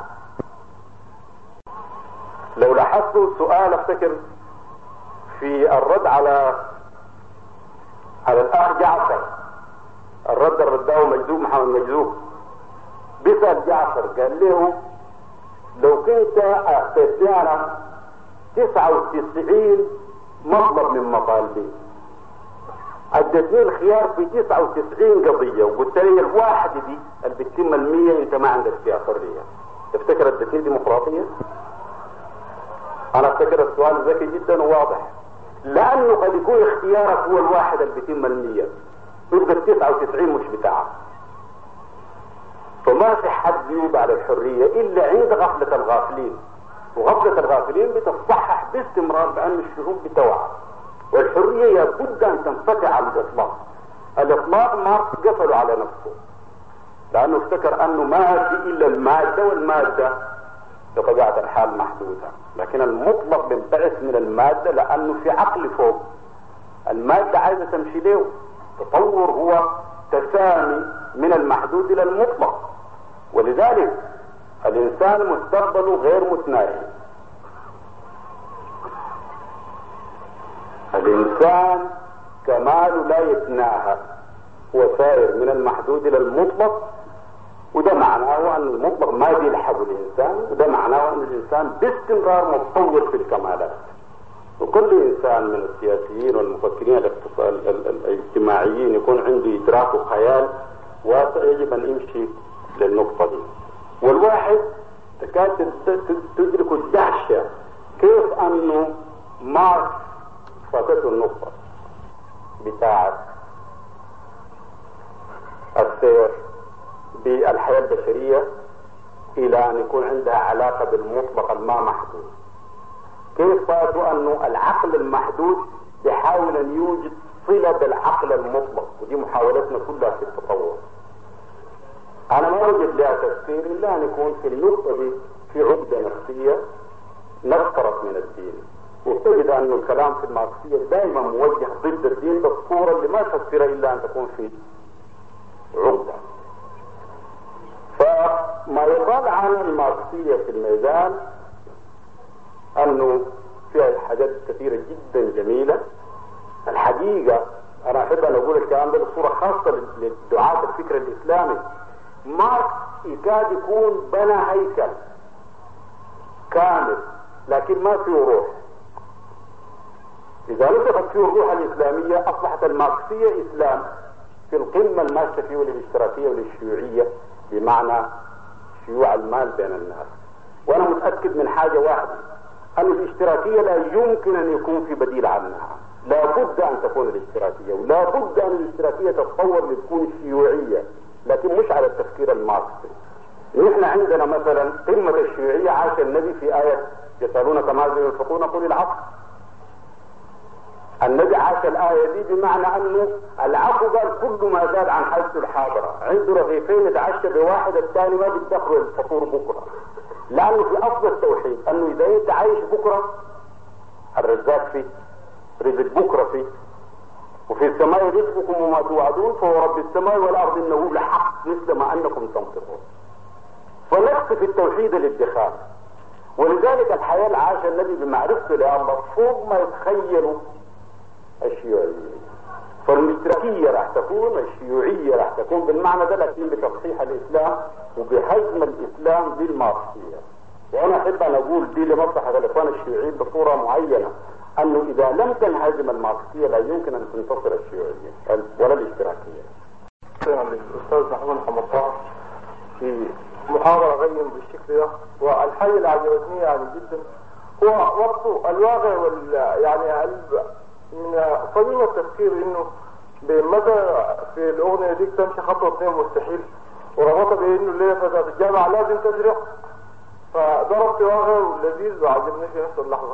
Speaker 2: لو لاحظتوا سؤال افتكر في الرد على على الاخ جعفر الرد الرداه مجذوب محمد مجذوب بيسأل جعفر قال له لو كنت اعطيتني انا 99 مطلب من مطالبي ادتني الخيار في 99 قضية وقلت لي الواحدة دي اللي بتتم المية انت ما عندك فيها حرية تفتكر ادتني ديمقراطية انا افتكر السؤال ذكي جدا وواضح لانه قد يكون اختيارك هو الواحد اللي بيتم المية يبقى التسعة وتسعين مش بتاعك فما في حد يوضع على الحرية الا عند غفلة الغافلين وغفلة الغافلين بتتصحح باستمرار بان الشعوب بتوعى والحرية لابد ان تنفتح على الاطلاق الاطلاق ماركس قفلوا على نفسه لانه افتكر انه ما في الا المادة والمادة بطبيعة الحال محدودة لكن المطلق بينبعث من المادة لانه في عقل فوق المادة عايزة تمشي له تطور هو تسامي من المحدود الى المطلق ولذلك الانسان مستقبله غير متناهي الانسان كماله لا يتناهى هو سائر من المحدود الى المطلق وده معناه ان المطلق ما بيلحق الانسان وده معناه ان الانسان باستمرار متطور في الكمالات وكل انسان من السياسيين والمفكرين الاجتماعيين يكون عنده ادراك وخيال واسع يجب ان يمشي للنقطة دي والواحد تكاد تدرك الدهشة كيف انه ماركس فاتته النقطة بتاعت السير بالحياة البشرية الى ان يكون عندها علاقة بالمطلق الما محدود كيف فاتوا انه العقل المحدود بيحاول ان يوجد صلة بالعقل المطلق ودي محاولتنا كلها في التطور انا ما وجد لها تفسير الا ان يكون في النقطة دي في عقدة نفسية نفرت من الدين وتجد ان الكلام في الماركسية دائما موجه ضد الدين بالصورة اللي ما تفسرها الا ان تكون في عقدة فما يقال عن الماركسية في الميدان انه فيها حاجات كثيرة جدا جميلة الحقيقة انا احب ان اقول الكلام ده بصورة خاصة لدعاة الفكر الاسلامي ماركس يكاد يكون بنى هيكل كامل لكن ما فيه روح اذا نفخت فيه الروح الاسلامية اصبحت الماركسية اسلام في القمة الماشية فيه للاشتراكية وللشيوعية بمعنى شيوع المال بين الناس وانا متأكد من حاجة واحدة ان الاشتراكية لا يمكن ان يكون في بديل عنها لا بد ان تكون الاشتراكية ولا بد ان الاشتراكية تتطور لتكون شيوعية لكن مش على التفكير الماركسي نحن عندنا مثلا قمة الشيوعية عاش النبي في آية يسألونك ماذا ينفقون قل العفو النبي عاش الآية دي بمعنى أنه العفو قال كل ما زاد عن حاجته الحاضرة عنده رغيفين يتعشى بواحد الثاني ما بيدخلوا الفطور بكرة لأنه في أصل التوحيد أنه إذا أنت عايش بكرة الرزاق فيه رزق بكرة فيه وفي السماء رزقكم وما توعدون فهو رب السماء والأرض إنه لحق مثل ما أنكم تنطقون فنقص في التوحيد الادخار ولذلك الحياة العاشة الذي بمعرفته لله فوق ما يتخيلوا الشيوعيين فالاشتراكية راح تكون الشيوعية راح تكون بالمعنى ده لكن بتصحيح الإسلام وبهزم الإسلام بالماركسية وأنا أحب أن أقول دي لمصلحة الإخوان الشيوعيين بصورة معينة أنه إذا لم تنهزم الماركسية لا يمكن أن تنتصر الشيوعية ولا الاشتراكية.
Speaker 3: الأستاذ محمود محمد طه في محاضرة غيم بالشكل ده والحاجة اللي عجبتني يعني جدا هو وقته الواقع وال يعني من صميم التفكير انه بمتى في الاغنية دي تمشي خطوة اثنين مستحيل وربطها بانه الليلة فتاة الجامعة لازم تسرق فضرب في واقع لذيذ وعجبني في نفس اللحظة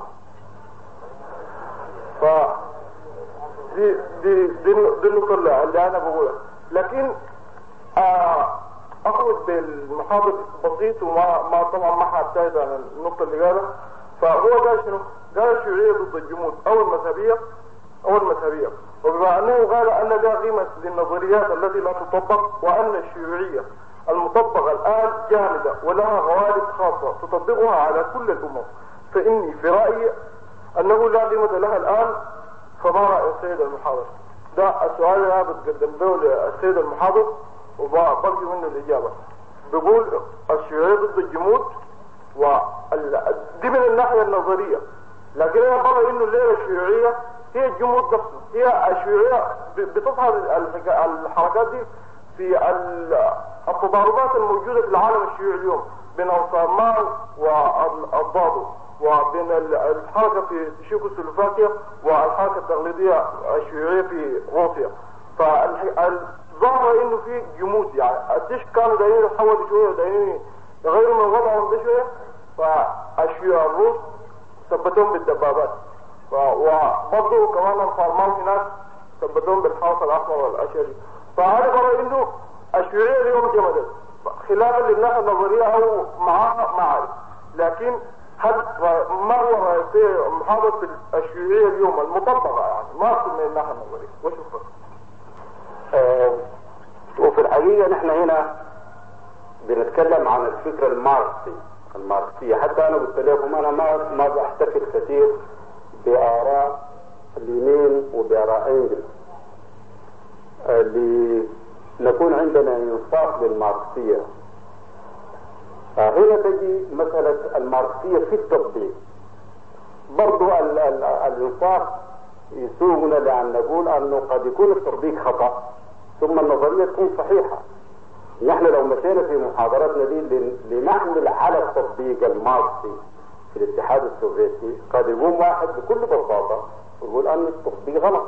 Speaker 3: ف دي دي دي, دي النقطة اللي انا بقولها لكن آه اخرج بالمحاضر بسيط وما ما طبعا ما حابتعد عن النقطة اللي قالها فهو قال شنو؟ قال الشيوعية ضد الجمود او المذهبية او المذهبية وبما انه قال ان لا قيمة للنظريات التي لا تطبق وان الشيوعية المطبقة الان جامدة ولها غوالب خاصة تطبقها على كل الامم فاني في رأيي انه لا قيمة لها الان فما رأي السيد المحاضر ده السؤال اللي انا بتقدم به للسيد المحاضر وبرجو منه الإجابة بيقول الشيوعية ضد الجمود و دي من الناحية النظرية لكن أنا برى إنه الليلة الشيوعية هي الجمود نفسه هي الشيوعية بتظهر الحركات دي في التضاربات الموجودة في العالم الشيوعي اليوم بين الصماء والضاد وبين الحركة في تشيكوسلوفاكيا والحركة التقليدية الشيوعية في روسيا فالظاهر انه في جمود يعني التش كانوا دايرين يتحولوا شوية دايرين يغيروا من وضعهم ده شوية فالشيوع الروس ثبتهم بالدبابات وبرضه كمان الفارمان هناك ثبتهم بالحرس الاحمر والاشياء فهذا برا انه الشيوعية اليوم جمدت خلافا للناحية النظرية او معها معارف لكن هل ما هو في محاضرة الشيوعية اليوم المطبقة يعني ما من الناحية النظرية وشوف
Speaker 2: آه وفي الحقيقة نحن هنا بنتكلم عن الفكر الماركسي الماركسية حتى أنا قلت لكم أنا ما ما بحتفل كثير بآراء لينين وبآراء إنجلز آه لنكون عندنا إنصاف للماركسية آه هنا تجي مسألة الماركسية في التطبيق برضو ال- ال- الإنصاف يسوقنا لأن نقول أنه قد يكون التطبيق خطأ ثم النظرية تكون صحيحة نحن لو مشينا في محاضرتنا دي لن- لنحمل على التطبيق الماركسي في الاتحاد السوفيتي قد يقوم واحد بكل بساطة يقول أن التطبيق غلط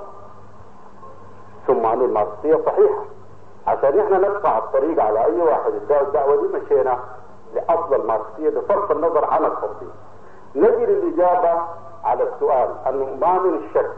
Speaker 2: ثم أن الماركسية صحيحة عشان احنا ندفع الطريق على أي واحد يدعي الدعوة دي مشينا لأصل الماركسية بصرف النظر عن التطبيق نجي للإجابة على السؤال أنه ما من الشك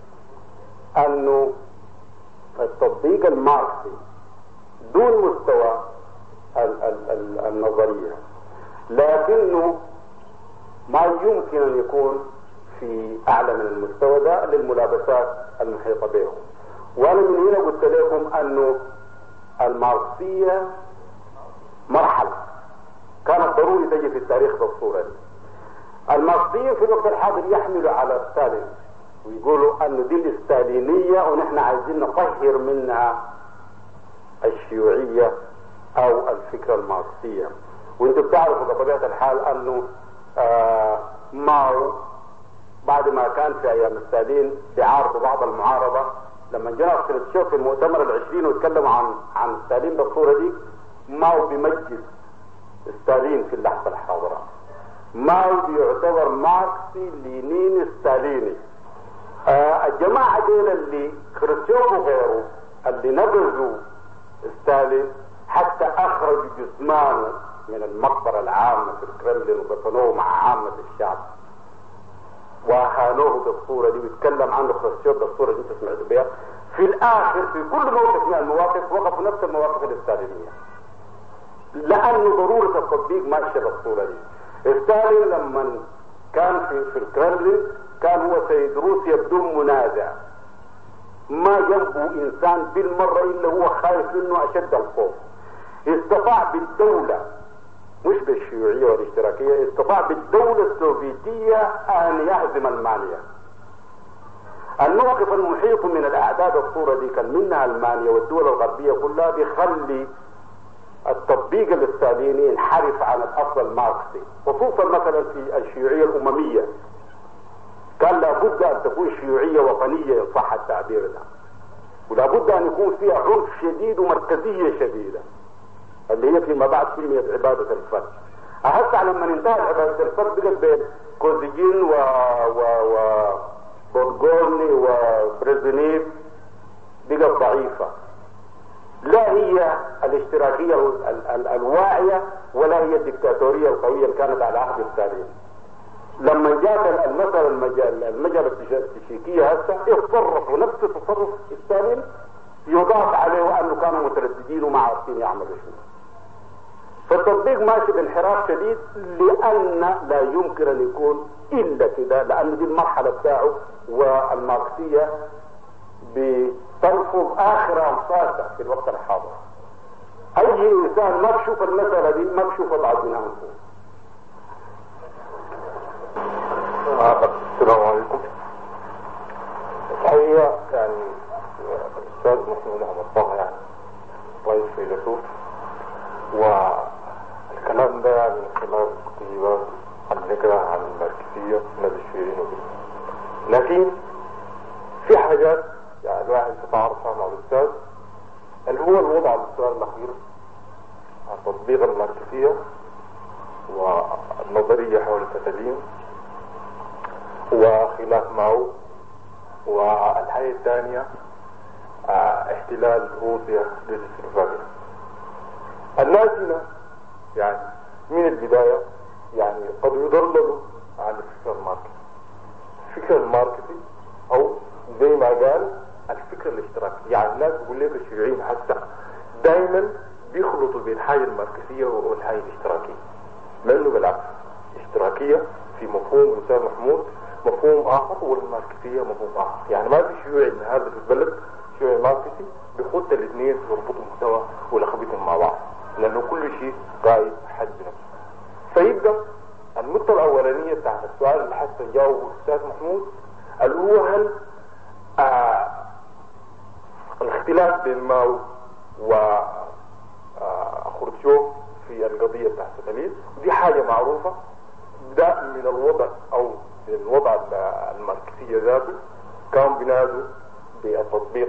Speaker 2: أنه التطبيق الماركسي دون مستوى ال- ال- ال- النظرية لكنه ما يمكن أن يكون في أعلى من المستوى ده للملابسات المحيطة بهم وأنا من هنا قلت لكم أنه الماركسية مرحلة كانت ضروري تجي في التاريخ بالصورة دي الماركسيين في الوقت الحاضر يحملوا على ستالين ويقولوا انه دي الاستالينية ونحن عايزين نطهر منها الشيوعية او الفكرة الماركسية وانتم بتعرفوا بطبيعة الحال انه آه ماو بعد ما كان في ايام ستالين بيعارضوا بعض المعارضة لما جاء خروتشوف في المؤتمر العشرين وتكلموا عن عن ستالين بالصورة دي ماو بيمجد ستالين في اللحظة الحاضرة ماو بيعتبر ماركسي لينيني ستاليني آه الجماعة دول اللي خروتشوف وغيره اللي نبذوا ستالين حتى اخرجوا جثمانه من المقبرة العامة في الكرملين ودفنوه مع عامة الشعب وهانوه بالصورة دي ويتكلم عنه خروتشوف بالصورة دي انت سمعت بها في الاخر في كل موقف من المواقف وقفوا نفس المواقف الستالينية لانه ضرورة التطبيق ماشية بالصورة دي ستالين لما كان في في الكرملين كان هو سيد روسيا بدون منازع ما جنبه انسان بالمره الا هو خايف منه اشد الخوف استطاع بالدوله مش بالشيوعيه والاشتراكيه استطاع بالدوله السوفيتيه ان يهزم المانيا الموقف المحيط من الاعداد الصوره دي كان منها المانيا والدول الغربيه كلها بيخلي التطبيق الاستاليني انحرف عن الاصل الماركسي خصوصا مثلا في الشيوعيه الامميه كان لابد ان تكون شيوعيه وطنيه ان صح التعبير ده ولابد ان يكون فيها عنف شديد ومركزيه شديده اللي هي فيما بعد سميت عباده الفرد هسه لما انتهت عباده الفرد بقت بين كوزيجين و و و بورغورني وبريزنيف بقت ضعيفه لا هي الاشتراكية ال- ال- الواعية ولا هي الدكتاتورية القوية اللي كانت على عهد ستالين لما جاءت المسألة المجال المجال التشيكية هسه اتصرفوا نفس تصرف ستالين يضاف عليه انه كانوا مترددين وما عارفين يعملوا شنو فالتطبيق ماشي بانحراف شديد لان لا يمكن ان يكون الا كده لان دي المرحله بتاعه والماركسيه بترفض اخر انفاسه في الوقت الحاضر اي انسان ما بشوف المساله دي ما بشوف اضعف من انفه
Speaker 1: السلام عليكم الحقيقة يعني الأستاذ محمود أحمد طه يعني رئيس فيلسوف والكلام ده يعني من خلال كتيبات قبل كده عن الماركسية نادي الشيرين وكده لكن في حاجات يعني الواحد يتعرفها مع الأستاذ اللي هو الوضع على السؤال الأخير عن تطبيق الماركسية
Speaker 3: النظرية حول التسليم وخلاف معه والحاجة الثانية آه، احتلال روسيا للسلوفاكيا الناس هنا يعني من البداية يعني قد يضللوا عن الفكر الماركسي الفكر الماركسي او زي ما قال الفكر الاشتراكي يعني الناس بيقول لك الشيوعيين حتى دائما بيخلطوا بين الحاجة الماركسية والحاجة الاشتراكية لانه بالعكس اشتراكية في مفهوم الانسان محمود مفهوم اخر والماركسية مفهوم اخر يعني ما في شيوعي النهارده في البلد شيوعي ماركسي بيخط الاثنين يربطهم سوا ويلخبطهم مع بعض لانه كل شيء قايد حد بنفسه فيبقى النقطة الأولانية بتاعت السؤال اللي حتى جاوبه الأستاذ محمود اللي هو هل آه الاختلاف بين ماو و آه خروتشوف في القضية بتاعت ستالين دي حاجة معروفة ده من الوضع أو من الوضع الماركسية ذاته كان بينادوا بالتطبيق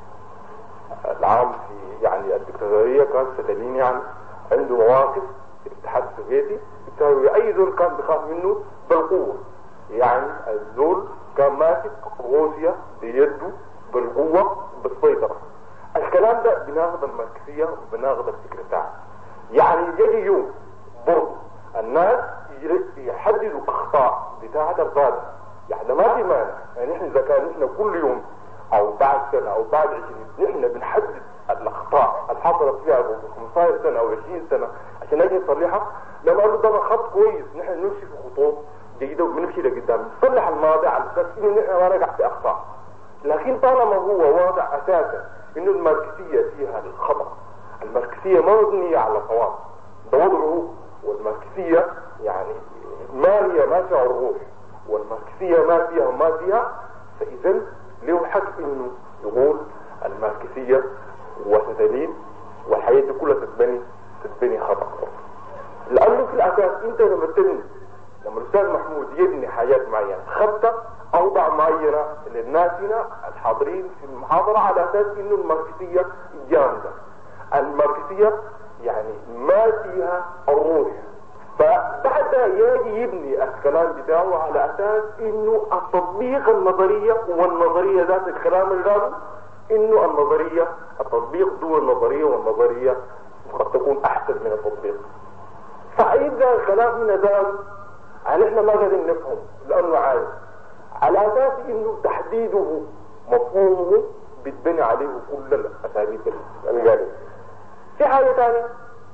Speaker 3: العام في يعني الدكتاتورية كان ستالين يعني عنده مواقف في الاتحاد السوفيتي بالتالي اي زول كان بيخاف منه بالقوة يعني الزول كان ماسك روسيا بيده بالقوة بالسيطرة الكلام ده بناخذ الماركسية وبناخذ الفكر بتاعها يعني يجي يوم برضه الناس يحددوا اخطاء بتاعت الغادة يعني ما في مانع يعني احنا اذا كان احنا كل يوم او بعد سنة او بعد 20 نحن بنحدد الاخطاء اللي حصلت فيها قبل 15 سنة او 20 سنة عشان نجي نصلحها لما قالوا ده خط كويس نحن نمشي في خطوط جيدة وبنمشي لقدام نصلح الماضي على اساس انه نحن ما نقع في اخطاء لكن طالما هو واضع اساسا انه الماركسية فيها الخطأ الماركسية ما مبنية على صواب ده وضعه والماركسية يعني ما هي ما فيها الروح والماركسية ما فيها ما فيها فاذا له حق انه يقول الماركسية وستدين والحياة دي كلها تتبني تتبني خطأ لانه في الاساس انت لما تبني لما الاستاذ محمود يبني حاجات معينة خطة اوضع معينة للناس هنا الحاضرين في المحاضرة على اساس انه الماركسية جامدة الماركسية يعني ما فيها الروح فبعد يجي يبني الكلام بتاعه على اساس انه التطبيق النظرية والنظرية ذات الكلام اللي قاله انه النظرية التطبيق دون النظرية والنظرية قد تكون احسن من التطبيق فيبقى الكلام هنا ذات هل احنا ما قادرين نفهم لانه عايز على اساس انه تحديده مفهومه بتبني عليه كل الاساليب اللي قالوا في حاجة ثانية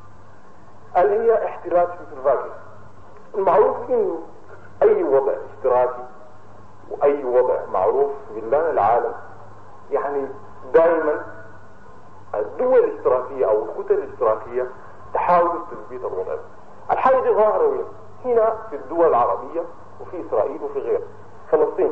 Speaker 3: اللي هي احتراز في الفاكهة المعروف انه اي وضع اشتراكي واي وضع معروف في بلدان العالم يعني دائما الدول الاشتراكية او الكتل الاشتراكية تحاول تثبيت الوضع الحاجة دي ظاهرة وين هنا في الدول العربية وفي اسرائيل وفي غيرها فلسطين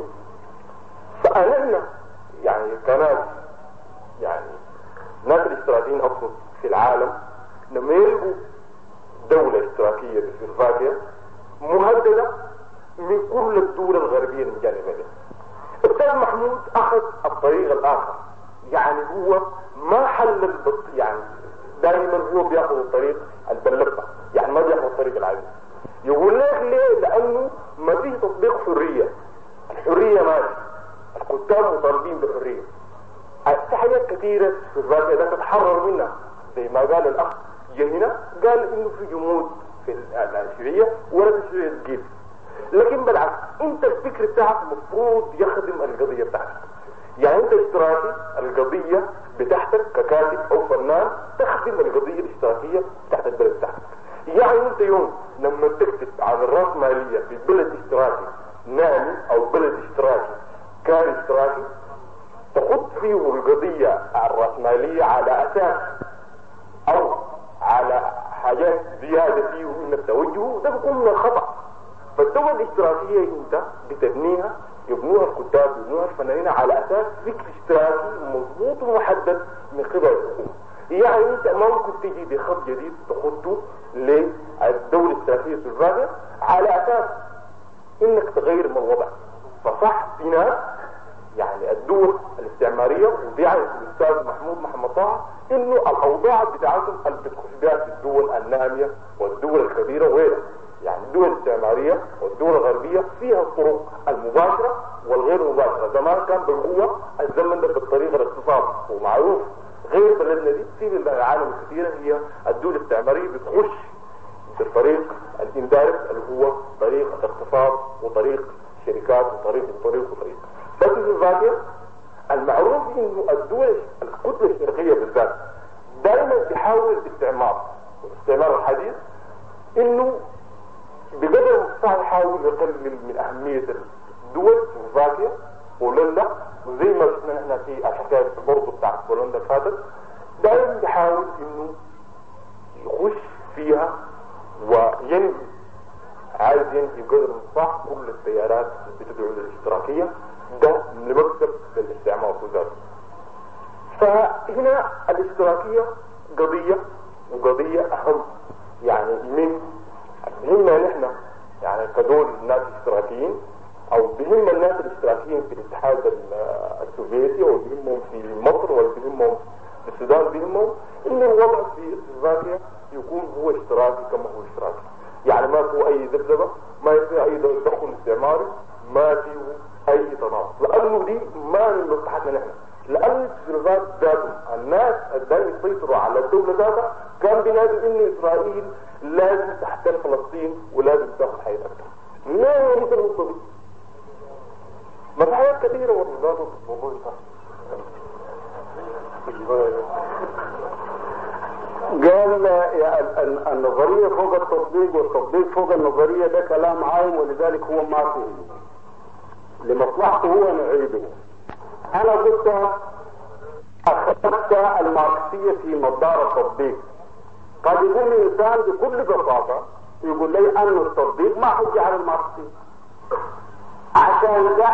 Speaker 3: فأنا يعني كناس يعني ناس الاشتراكيين اقصد في العالم لما يلقوا دولة اشتراكية بسلوفاكيا مهددة من كل الدول الغربية من جانب الاستاذ محمود اخذ الطريق الاخر يعني هو ما حل البط يعني دائما هو بياخذ الطريق البلبة يعني ما بياخذ الطريق العادي يقول لك ليه لانه ما فيه تطبيق حرية الحرية ماشي الكتاب مطالبين بالحرية في حاجات كثيرة في الواقع ده تتحرر منها زي ما قال الاخ جه هنا قال انه في جمود في الشيوعية ولا في الشيوعية تجيب لكن بالعكس انت الفكر بتاعك المفروض يخدم القضية بتاعتك يعني انت اشتراكي القضية بتاعتك ككاتب او فنان تخدم القضية الاشتراكية بتاعت البلد بتاعتك يعني انت يوم لما تكتب عن الرأسمالية في بلد اشتراكي نامي او بلد اشتراكي كان اشتراكي تخط فيه القضية الرأسمالية على اساس او على حاجات زيادة فيه من التوجه ده بيكون من الخطأ فالدول الاشتراكية انت بتبنيها يبنوها الكتاب يبنوها الفنانين على اساس فكر اشتراكي مضبوط ومحدد من قبل الحكومة يعني انت ما ممكن تجي بخط جديد تخطه للدولة الاشتراكية سلفانيا على اساس انك تغير من الوضع فصح في ناس يعني الدول الاستعمارية وبيعرف الاستاذ محمود محمد طه انه الاوضاع بتاعتهم اللي بتخش بها في الدول النامية والدول الكبيرة وغيرها يعني الدول الاستعمارية والدول الغربية فيها الطرق المباشرة والغير مباشرة زمان كان بالقوة الزمن ده بالطريقة الاقتصاد ومعروف غير بلدنا دي في بلدان العالم كثيرة هي الدول الاستعمارية بتخش بالطريق الاندارج اللي هو طريق الاقتصاد وطريق شركات وطريق وطريق وطريق بس في الفاتح المعروف انه الدول الكتله الشرقيه بالذات دائما تحاول الاستعمار والاستعمار الحديث انه بقدر المستطاع يحاول يقلل من اهميه الدول سلوفاكيا بولندا وزي ما شفنا احنا في الحكايه برضه بتاعت بولندا اللي فاتت دائما بيحاول انه يخش فيها وينهي عايز ينهي بقدر المستطاع كل التيارات اللي بتدعو للاشتراكيه ده لمكسب للاستعمار ذاته فهنا الاشتراكية قضية وقضية أهم يعني من بهمنا نحن يعني كدول الناس الاشتراكيين أو بهم الناس الاشتراكيين في الاتحاد السوفيتي أو بهمهم في مصر ولا بهمهم في السودان بهمهم إن الوضع في سلوفاكيا يكون هو اشتراكي كما هو اشتراكي يعني ما فيه أي ذبذبة ما فيه أي تدخل استعماري ما فيه اي تناقض لانه دي ما من مصلحتنا نحن لان السلفات ذاتهم الناس الدائما يسيطروا على الدولة ذاتها كان بينادوا انه اسرائيل لازم تحتل فلسطين ولازم تاخذ حياة اكثر لا يمكن النقطة دي ما في حاجات كثيرة والله ذاته الموضوع
Speaker 2: قال يا ال- ال- النظرية فوق التطبيق والتطبيق فوق النظرية ده كلام عام ولذلك هو ما فيه لمصلحته هو نعيده انا قلت اخذت الماركسية في مدار التطبيق قد يقول انسان بكل بساطة يقول لي ان التطبيق ما حجة على الماركسية عشان ده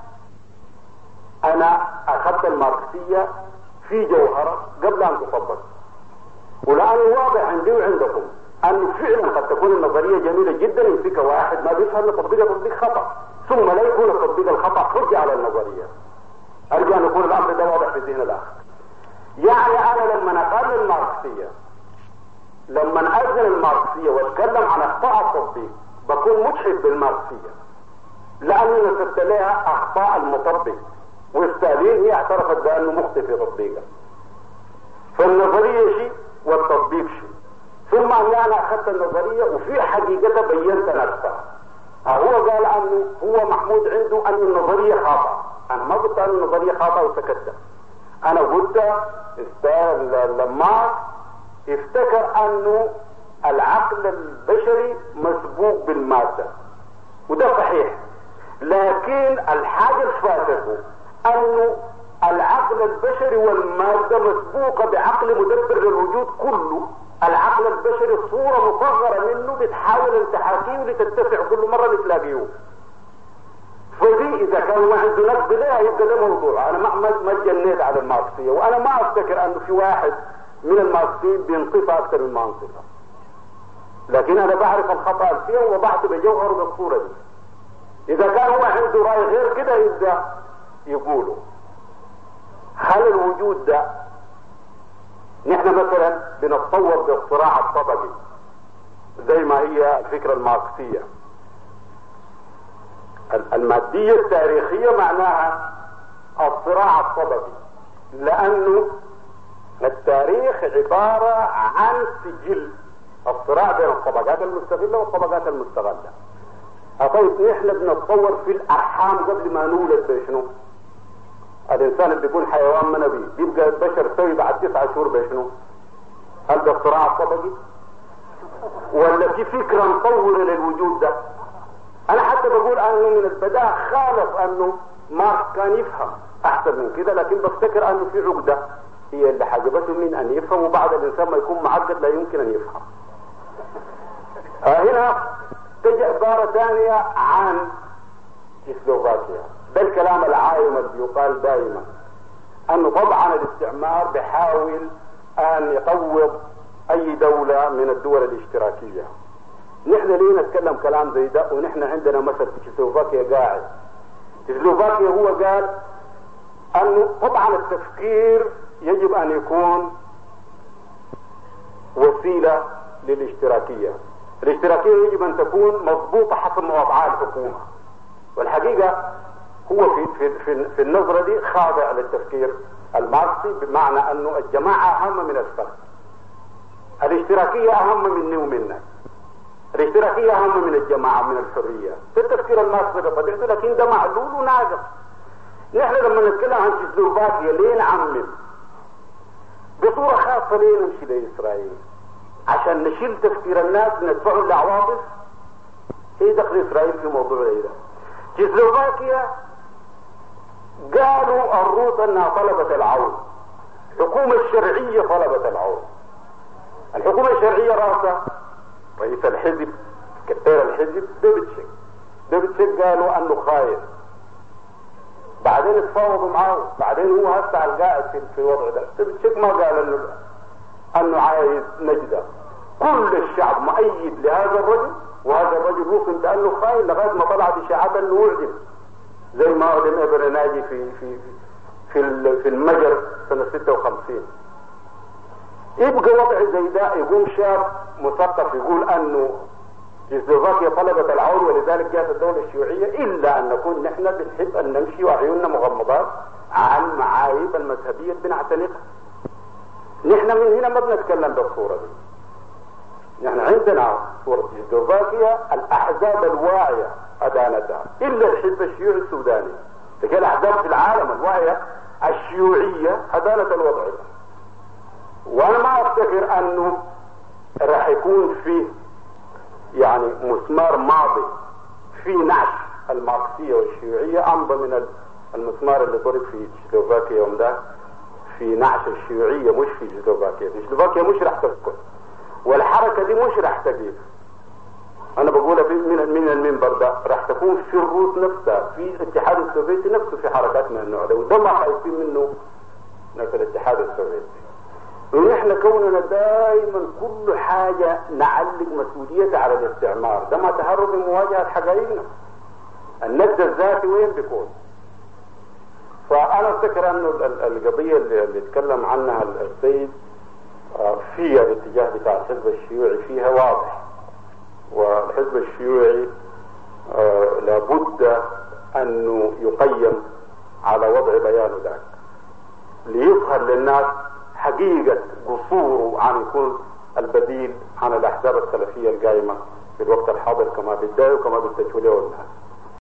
Speaker 2: انا اخذت الماركسية في جوهرة قبل ان تطبق ولانه واضح عندي وعندكم انه فعلا قد تكون النظرية جميلة جدا يمسكها واحد ما بيفهم تطبيقها تطبيق خطأ ثم لا يكون التطبيق الخطأ حجة على النظرية ارجو ان يكون الامر ده واضح في ذهن الاخر يعني انا لما اقابل الماركسية لما اذن الماركسية واتكلم عن اخطاء التطبيق بكون متحف بالماركسية لاني نسبت لها اخطاء المطبق والستالين هي اعترفت بانه مخطئ في تطبيقه فالنظرية شيء والتطبيق شيء ثم اني انا اخذت النظرية وفي حقيقة بينت نفسها هو قال انه هو محمود عنده ان النظرية خاطئة انا ما قلت ان النظرية خاطئة وسكت انا قلت لما افتكر انه العقل البشري مسبوق بالمادة وده صحيح لكن الحاجة الفاتته انه العقل البشري والمادة مسبوقة بعقل مدبر للوجود كله العقل البشري صورة مصغرة منه بتحاول ان تحاكيه لتتسع كل مرة بتلاقيه فدي اذا كان ما عنده نقد لها يبقى ده موضوع انا ما ما اتجنيت على الماركسية وانا ما افتكر انه في واحد من الماركسيين بينصفها اكثر مما انصفها لكن انا بعرف الخطأ فيها ووضعت بجوهر بالصورة دي اذا كان هو عنده رأي غير كده يبدأ يقوله هل الوجود ده نحن مثلا بنتصور بالصراع الطبقي زي ما هي الفكرة الماركسية المادية التاريخية معناها الصراع الطبقي لأنه التاريخ عبارة عن سجل الصراع بين الطبقات المستغلة والطبقات المستغلة أطيب نحن بنتصور في الأرحام قبل ما نولد بشنو الإنسان اللي بيكون حيوان منوي بيبقى البشر سوي بعد تسعة شهور بشنو هل ده الصراع الطبقي ولا في فكرة مطورة للوجود ده انا حتى بقول انه من البداية خالف انه ماركس كان يفهم احسن من كده لكن بفتكر انه في عقدة هي اللي حجبته من ان يفهم وبعد الانسان ما يكون معقد لا يمكن ان يفهم آه هنا تجي عبارة ثانية عن تشيكوسلوفاكيا ده الكلام العايم اللي بيقال دائما انه طبعا الاستعمار بيحاول ان يقوض اي دولة من الدول الاشتراكية نحن ليه نتكلم كلام زي ده ونحن عندنا مثل في تشيكوسلوفاكيا قاعد تشيكوسلوفاكيا هو قال انه طبعا التفكير يجب ان يكون وسيلة للاشتراكية الاشتراكية يجب ان تكون مضبوطة حسب وضعها الحكومة والحقيقة هو في, في, في, في النظرة دي خاضع للتفكير الماركسي بمعنى انه الجماعة اهم من الفرد الاشتراكية اهم مني ومنك الاشتراكية اهم من الجماعة من الحرية في التفكير الماركسي بطبيعته لكن ده معلول وناقص نحن لما نتكلم عن تشيزلوفاكيا ليه نعمم بصورة خاصة ليه نمشي لإسرائيل عشان نشيل تفكير الناس ندفعهم لعواطف ايه دخل إسرائيل في موضوع ايه ده تشيزلوفاكيا قالوا الروس انها طلبت العون الحكومة الشرعية طلبت العون الحكومة الشرعية راسها رئيس الحزب كتير الحزب ديفيد ديفيد قالوا انه خايف بعدين اتفاوضوا معاه بعدين هو هسه القائد في في الوضع ده ديفيد ما قال انه انه عايز نجدة كل الشعب مؤيد لهذا الرجل وهذا الرجل وصل بانه خاين لغايه ما طلعت اشاعات انه اعدم زي ما اعدم ابن ناجي في في في في المجر سنه 56 يبقى وضع زي ده يقوم شاب مثقف يقول انه سلوفاكيا طلبت العون ولذلك جاءت الدولة الشيوعية إلا أن نكون نحن بنحب أن نمشي وعيوننا مغمضات عن معايب المذهبية اللي بنعتنقها. نحن من هنا ما بنتكلم بالصورة دي. نحن عندنا صورة سلوفاكيا الأحزاب الواعية أدانتها إلا الحزب الشيوعي السوداني. لكن الأحزاب في العالم الواعية الشيوعية أدانت الوضع ده. وانا ما افتكر انه راح يكون فيه يعني مسمار ماضي في نعش الماركسيه والشيوعيه امضى من المسمار اللي ضرب في سلوفاكيا يوم ده في نعش الشيوعيه مش في سلوفاكيا في سلوفاكيا مش راح تسكت والحركه دي مش راح تقف انا بقولها في من من المنبر ده راح تكون في الروس نفسها في الاتحاد السوفيتي نفسه في حركات من النوع ده وده ما خايفين منه ناس الاتحاد السوفيتي ونحن كوننا دائما كل حاجة نعلق مسؤوليتها على الاستعمار ده ما تهرب من مواجهة حقائقنا النقد الذاتي وين بيكون فأنا أفتكر أنه القضية اللي, اللي اتكلم عنها السيد في الاتجاه بتاع الحزب الشيوعي فيها واضح والحزب الشيوعي لابد أنه يقيم على وضع بيانه ذاك ليظهر للناس حقيقة قصوره عن يكون البديل عن الأحزاب السلفية القائمة في الوقت الحاضر كما بالداية وكما بالتجولة والناس